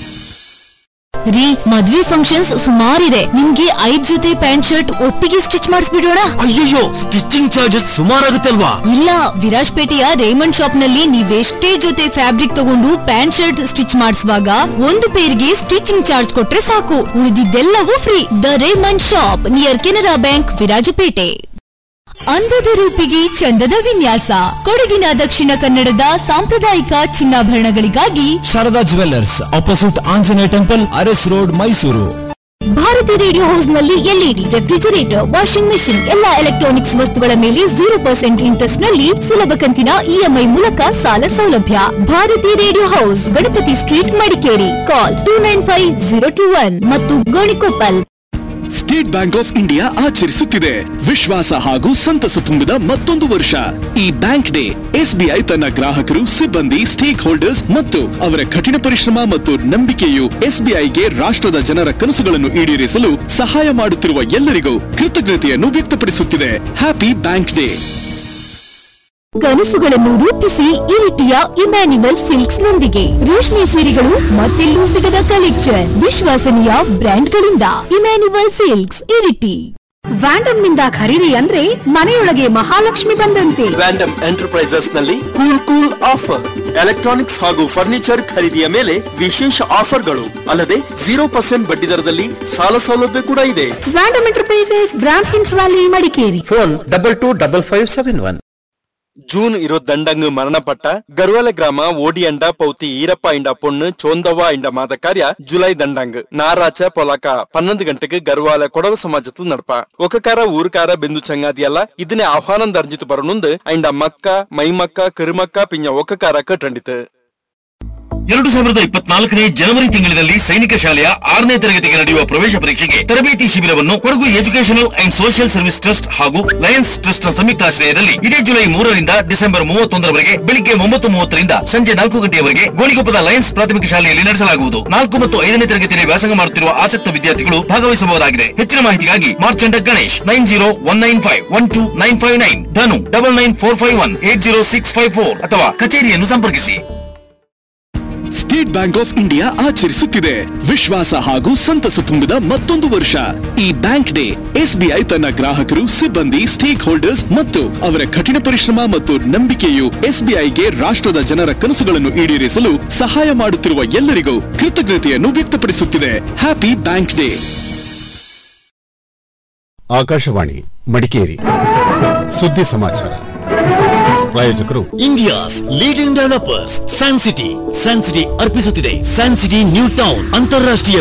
Speaker 18: ರೀ ಮದ್ವೆ ಫಂಕ್ಷನ್ಸ್ ಸುಮಾರಿದೆ ನಿಮ್ಗೆ ಐದ್ ಜೊತೆ ಪ್ಯಾಂಟ್ ಶರ್ಟ್ ಒಟ್ಟಿಗೆ ಸ್ಟಿಚ್ ಮಾಡಿಸ್ಬಿಡೋಣ
Speaker 16: ಅಯ್ಯಯ್ಯೋ ಸ್ಟಿಚಿಂಗ್ ಚಾರ್ಜಸ್ ಸುಮಾರಾಗುತ್ತೆ ಅಲ್ವಾ
Speaker 18: ಇಲ್ಲ ವಿರಾಜ್ಪೇಟೆಯ ರೇಮಂಡ್ ಶಾಪ್ ನಲ್ಲಿ ನೀವೆಷ್ಟೇ ಜೊತೆ ಫ್ಯಾಬ್ರಿಕ್ ತಗೊಂಡು ಪ್ಯಾಂಟ್ ಶರ್ಟ್ ಸ್ಟಿಚ್ ಮಾಡಿಸುವಾಗ ಒಂದು ಪೇರ್ಗೆ ಸ್ಟಿಚಿಂಗ್ ಚಾರ್ಜ್ ಕೊಟ್ರೆ ಸಾಕು ಉಳಿದಿದ್ದೆಲ್ಲವೂ free the Raymond shop near Canara bank Virajpete ಅಂದದ ರೂಪಿಗೆ ಚಂದದ ವಿನ್ಯಾಸ ಕೊಡಗಿನ ದಕ್ಷಿಣ ಕನ್ನಡದ ಸಾಂಪ್ರದಾಯಿಕ ಚಿನ್ನಾಭರಣಗಳಿಗಾಗಿ
Speaker 19: Sharada jewellers opposite Anjaneya temple Aras road Mysuru
Speaker 18: Bharati radio house ನಲ್ಲಿ ಎಲ್ಇಡಿ ರೆಫ್ರಿಜರೇಟರ್ ವಾಷಿಂಗ್ ಮೆಷಿನ್ ಎಲ್ಲಾ ಎಲೆಕ್ಟ್ರಾನಿಕ್ಸ್ ವಸ್ತುಗಳ ಮೇಲೆ ಜೀರೋ ಪರ್ಸೆಂಟ್ ಇಂಟ್ರೆಸ್ಟ್ ನಲ್ಲಿ ಸುಲಭ ಕಂತಿನ ಇಎಂಐ ಮೂಲಕ ಸಾಲ ಸೌಲಭ್ಯ Bharati radio house Ganapati street Madikeri call two nine five zero two one ಮತ್ತು Gonikoppal
Speaker 4: State Bank of India ಆಚರಿಸುತ್ತಿದೆ ವಿಶ್ವಾಸ ಹಾಗೂ ಸಂತಸ ತುಂಬಿದ ಮತ್ತೊಂದು ವರ್ಷ ಈ ಬ್ಯಾಂಕ್ ಡೇ ಎಸ್ಬಿಐ ತನ್ನ ಗ್ರಾಹಕರು ಸಿಬ್ಬಂದಿ ಸ್ಟೇಕ್ ಹೋಲ್ಡರ್ಸ್ ಮತ್ತು ಅವರ ಕಠಿಣ ಪರಿಶ್ರಮ ಮತ್ತು ನಂಬಿಕೆಯು ಎಸ್ಬಿಐಗೆ ರಾಷ್ಟ್ರದ ಜನರ ಕನಸುಗಳನ್ನು ಈಡೇರಿಸಲು ಸಹಾಯ ಮಾಡುತ್ತಿರುವ ಎಲ್ಲರಿಗೂ ಕೃತಜ್ಞತೆಯನ್ನು ವ್ಯಕ್ತಪಡಿಸುತ್ತಿದೆ ಹ್ಯಾಪಿ ಬ್ಯಾಂಕ್ ಡೇ
Speaker 18: ಕನಸುಗಳನ್ನು ರೂಪಿಸಿ ಇರಿಟಿಯ ಇಮ್ಯಾನ್ಯುವಲ್ ಸಿಲ್ಕ್ಸ್ ನೊಂದಿಗೆ ರೇಷ್ಮೆ ಸೀರೆಗಳು ಮತ್ತೆಲ್ಲೂ ಸಿಗದ ಕಲೆಕ್ಷನ್ ವಿಶ್ವಾಸನೀಯ ಬ್ರ್ಯಾಂಡ್ಗಳಿಂದ ಇಮ್ಯಾನ್ಯುವಲ್ ಸಿಲ್ಕ್ಸ್ ಇರಿಟಿ ವ್ಯಾಂಡಮ್ ನಿಂದ ಖರೀದಿ ಅಂದ್ರೆ ಮನೆಯೊಳಗೆ ಮಹಾಲಕ್ಷ್ಮಿ ಬಂದಂತೆ
Speaker 20: ವ್ಯಾಂಡಮ್ ಎಂಟರ್ಪ್ರೈಸಸ್ ನಲ್ಲಿ ಕೂಲ್ ಕೂಲ್ ಆಫರ್ ಎಲೆಕ್ಟ್ರಾನಿಕ್ಸ್ ಹಾಗೂ ಫರ್ನಿಚರ್ ಖರೀದಿಯ ಮೇಲೆ ವಿಶೇಷ ಆಫರ್ಗಳು ಅಲ್ಲದೆ ಜೀರೋ ಪರ್ಸೆಂಟ್ ಬಡ್ಡಿ ದರದಲ್ಲಿ ಸಾಲ ಸೌಲಭ್ಯ ಕೂಡ ಇದೆ
Speaker 18: ವ್ಯಾಂಡಮ್ ಎಂಟರ್ಪ್ರೈಸಸ್ ಬ್ರಾಂಡ್ ಹಿನ್ಸ್ valley Madikeri
Speaker 2: phone double two double five seven one
Speaker 20: June இருபத்தண்டங்கு மரணப்பட்ட கருவல கிராம ஓடியண்ட பௌத்தி ஈரப்ப ಇಂಡ பொண்ணு ಚೋಂದವ್ವ ಇಂಡ ಮಾದ ಕಾರ್ಯ ಜುಲೈ ದಂಡಂಗ್ ನಾರಾಚ ಪೊಲಕ ಪನ್ನೊಂದು ಗಂಟೆಗೆ ಗರ್ವಾಲ ಕೊಡವ ಸಮಾಜത്തിൽ ನಡಪ ಒಕಕಾರ ಊರ್ಕಾರ ಬಿಂದು ಚಂಗಾದಿಯಲ್ಲ ಇದನ್ನೇ ಆಹ್ವಾನಂ ದರ್ಜಿತು ಬರನುಂದು ಐಂಡ ಮಕ್ಕ ಮೈಮಕ್ಕ ಕಿರುಮಕ್ಕ ಪಿಂಜ ಒಕಕಾರ ಕಟ್ಟಂಡಿತು
Speaker 16: ಎರಡು ಸಾವಿರದ ಇಪ್ಪತ್ನಾಲ್ಕನೇ ಜನವರಿ ತಿಂಗಳಿನಲ್ಲಿ ಸೈನಿಕ ಶಾಲೆಯ ಆರನೇ ತರಗತಿಗೆ ನಡೆಯುವ ಪ್ರವೇಶ ಪರೀಕ್ಷೆಗೆ ತರಬೇತಿ ಶಿಬಿರವನ್ನು Kodagu educational and social service trust ಹಾಗೂ ಲಯನ್ಸ್ ಟ್ರಸ್ಟ್ ನ ಸಂಯುಕ್ತಾಶ್ರಯದಲ್ಲಿ ಇದೇ ಜುಲೈ ಮೂರರಿಂದ ಡಿಸೆಂಬರ್ ಮೂವತ್ತೊಂದರವರೆಗೆ ಬೆಳಿಗ್ಗೆ ಒಂಬತ್ತು ಮೂವತ್ತರಿಂದ ಸಂಜೆ ನಾಲ್ಕು ಗಂಟೆಯವರೆಗೆ ಗೋಣಿಗೊಪ್ಪದ ಲಯನ್ಸ್ ಪ್ರಾಥಮಿಕ ಶಾಲೆಯಲ್ಲಿ ನಡೆಸಲಾಗುವುದು ನಾಲ್ಕು ಮತ್ತು ಐದನೇ ತರಗತಿಯಲ್ಲಿ ವ್ಯಾಸಂಗ ಮಾಡುತ್ತಿರುವ ಆಸಕ್ತ ವಿದ್ಯಾರ್ಥಿಗಳು ಭಾಗವಹಿಸಬಹುದಾಗಿದೆ ಹೆಚ್ಚಿನ ಮಾಹಿತಿಗಾಗಿ Marchanda Ganesh nine zero one nine five one two nine five nine ಧನು double nine four five one eight zero six five four ಅಥವಾ ಕಚೇರಿಯನ್ನು ಸಂಪರ್ಕಿಸಿ
Speaker 4: ಸ್ಟೇಟ್ ಬ್ಯಾಂಕ್ ಆಫ್ ಇಂಡಿಯಾ ಆಚರಿಸುತ್ತಿದೆ ವಿಶ್ವಾಸ ಹಾಗೂ ಸಂತಸ ತುಂಬಿದ ಮತ್ತೊಂದು ವರ್ಷ ಈ ಬ್ಯಾಂಕ್ ಡೇ ಎಸ್ಬಿಐ ತನ್ನ ಗ್ರಾಹಕರು ಸಿಬ್ಬಂದಿ ಸ್ಟೇಕ್ ಹೋಲ್ಡರ್ಸ್ ಮತ್ತು ಅವರ ಕಠಿಣ ಪರಿಶ್ರಮ ಮತ್ತು ನಂಬಿಕೆಯು ಎಸ್ಬಿಐಗೆ ರಾಷ್ಟ್ರದ ಜನರ ಕನಸುಗಳನ್ನು ಈಡೇರಿಸಲು ಸಹಾಯ ಮಾಡುತ್ತಿರುವ ಎಲ್ಲರಿಗೂ ಕೃತಜ್ಞತೆಯನ್ನು ವ್ಯಕ್ತಪಡಿಸುತ್ತಿದೆ happy bank day
Speaker 21: Akashvani Madikeri ಸುದ್ದಿ ಸಮಾಚಾರ ಪ್ರಾಯೋಜಕರು
Speaker 19: India's leading developers San City San City ಅರ್ಪಿಸುತ್ತಿದೆ ಸ್ಯಾನ್ ಸಿಟಿ ನ್ಯೂ ಟೌನ್ ಅಂತಾರಾಷ್ಟ್ರೀಯ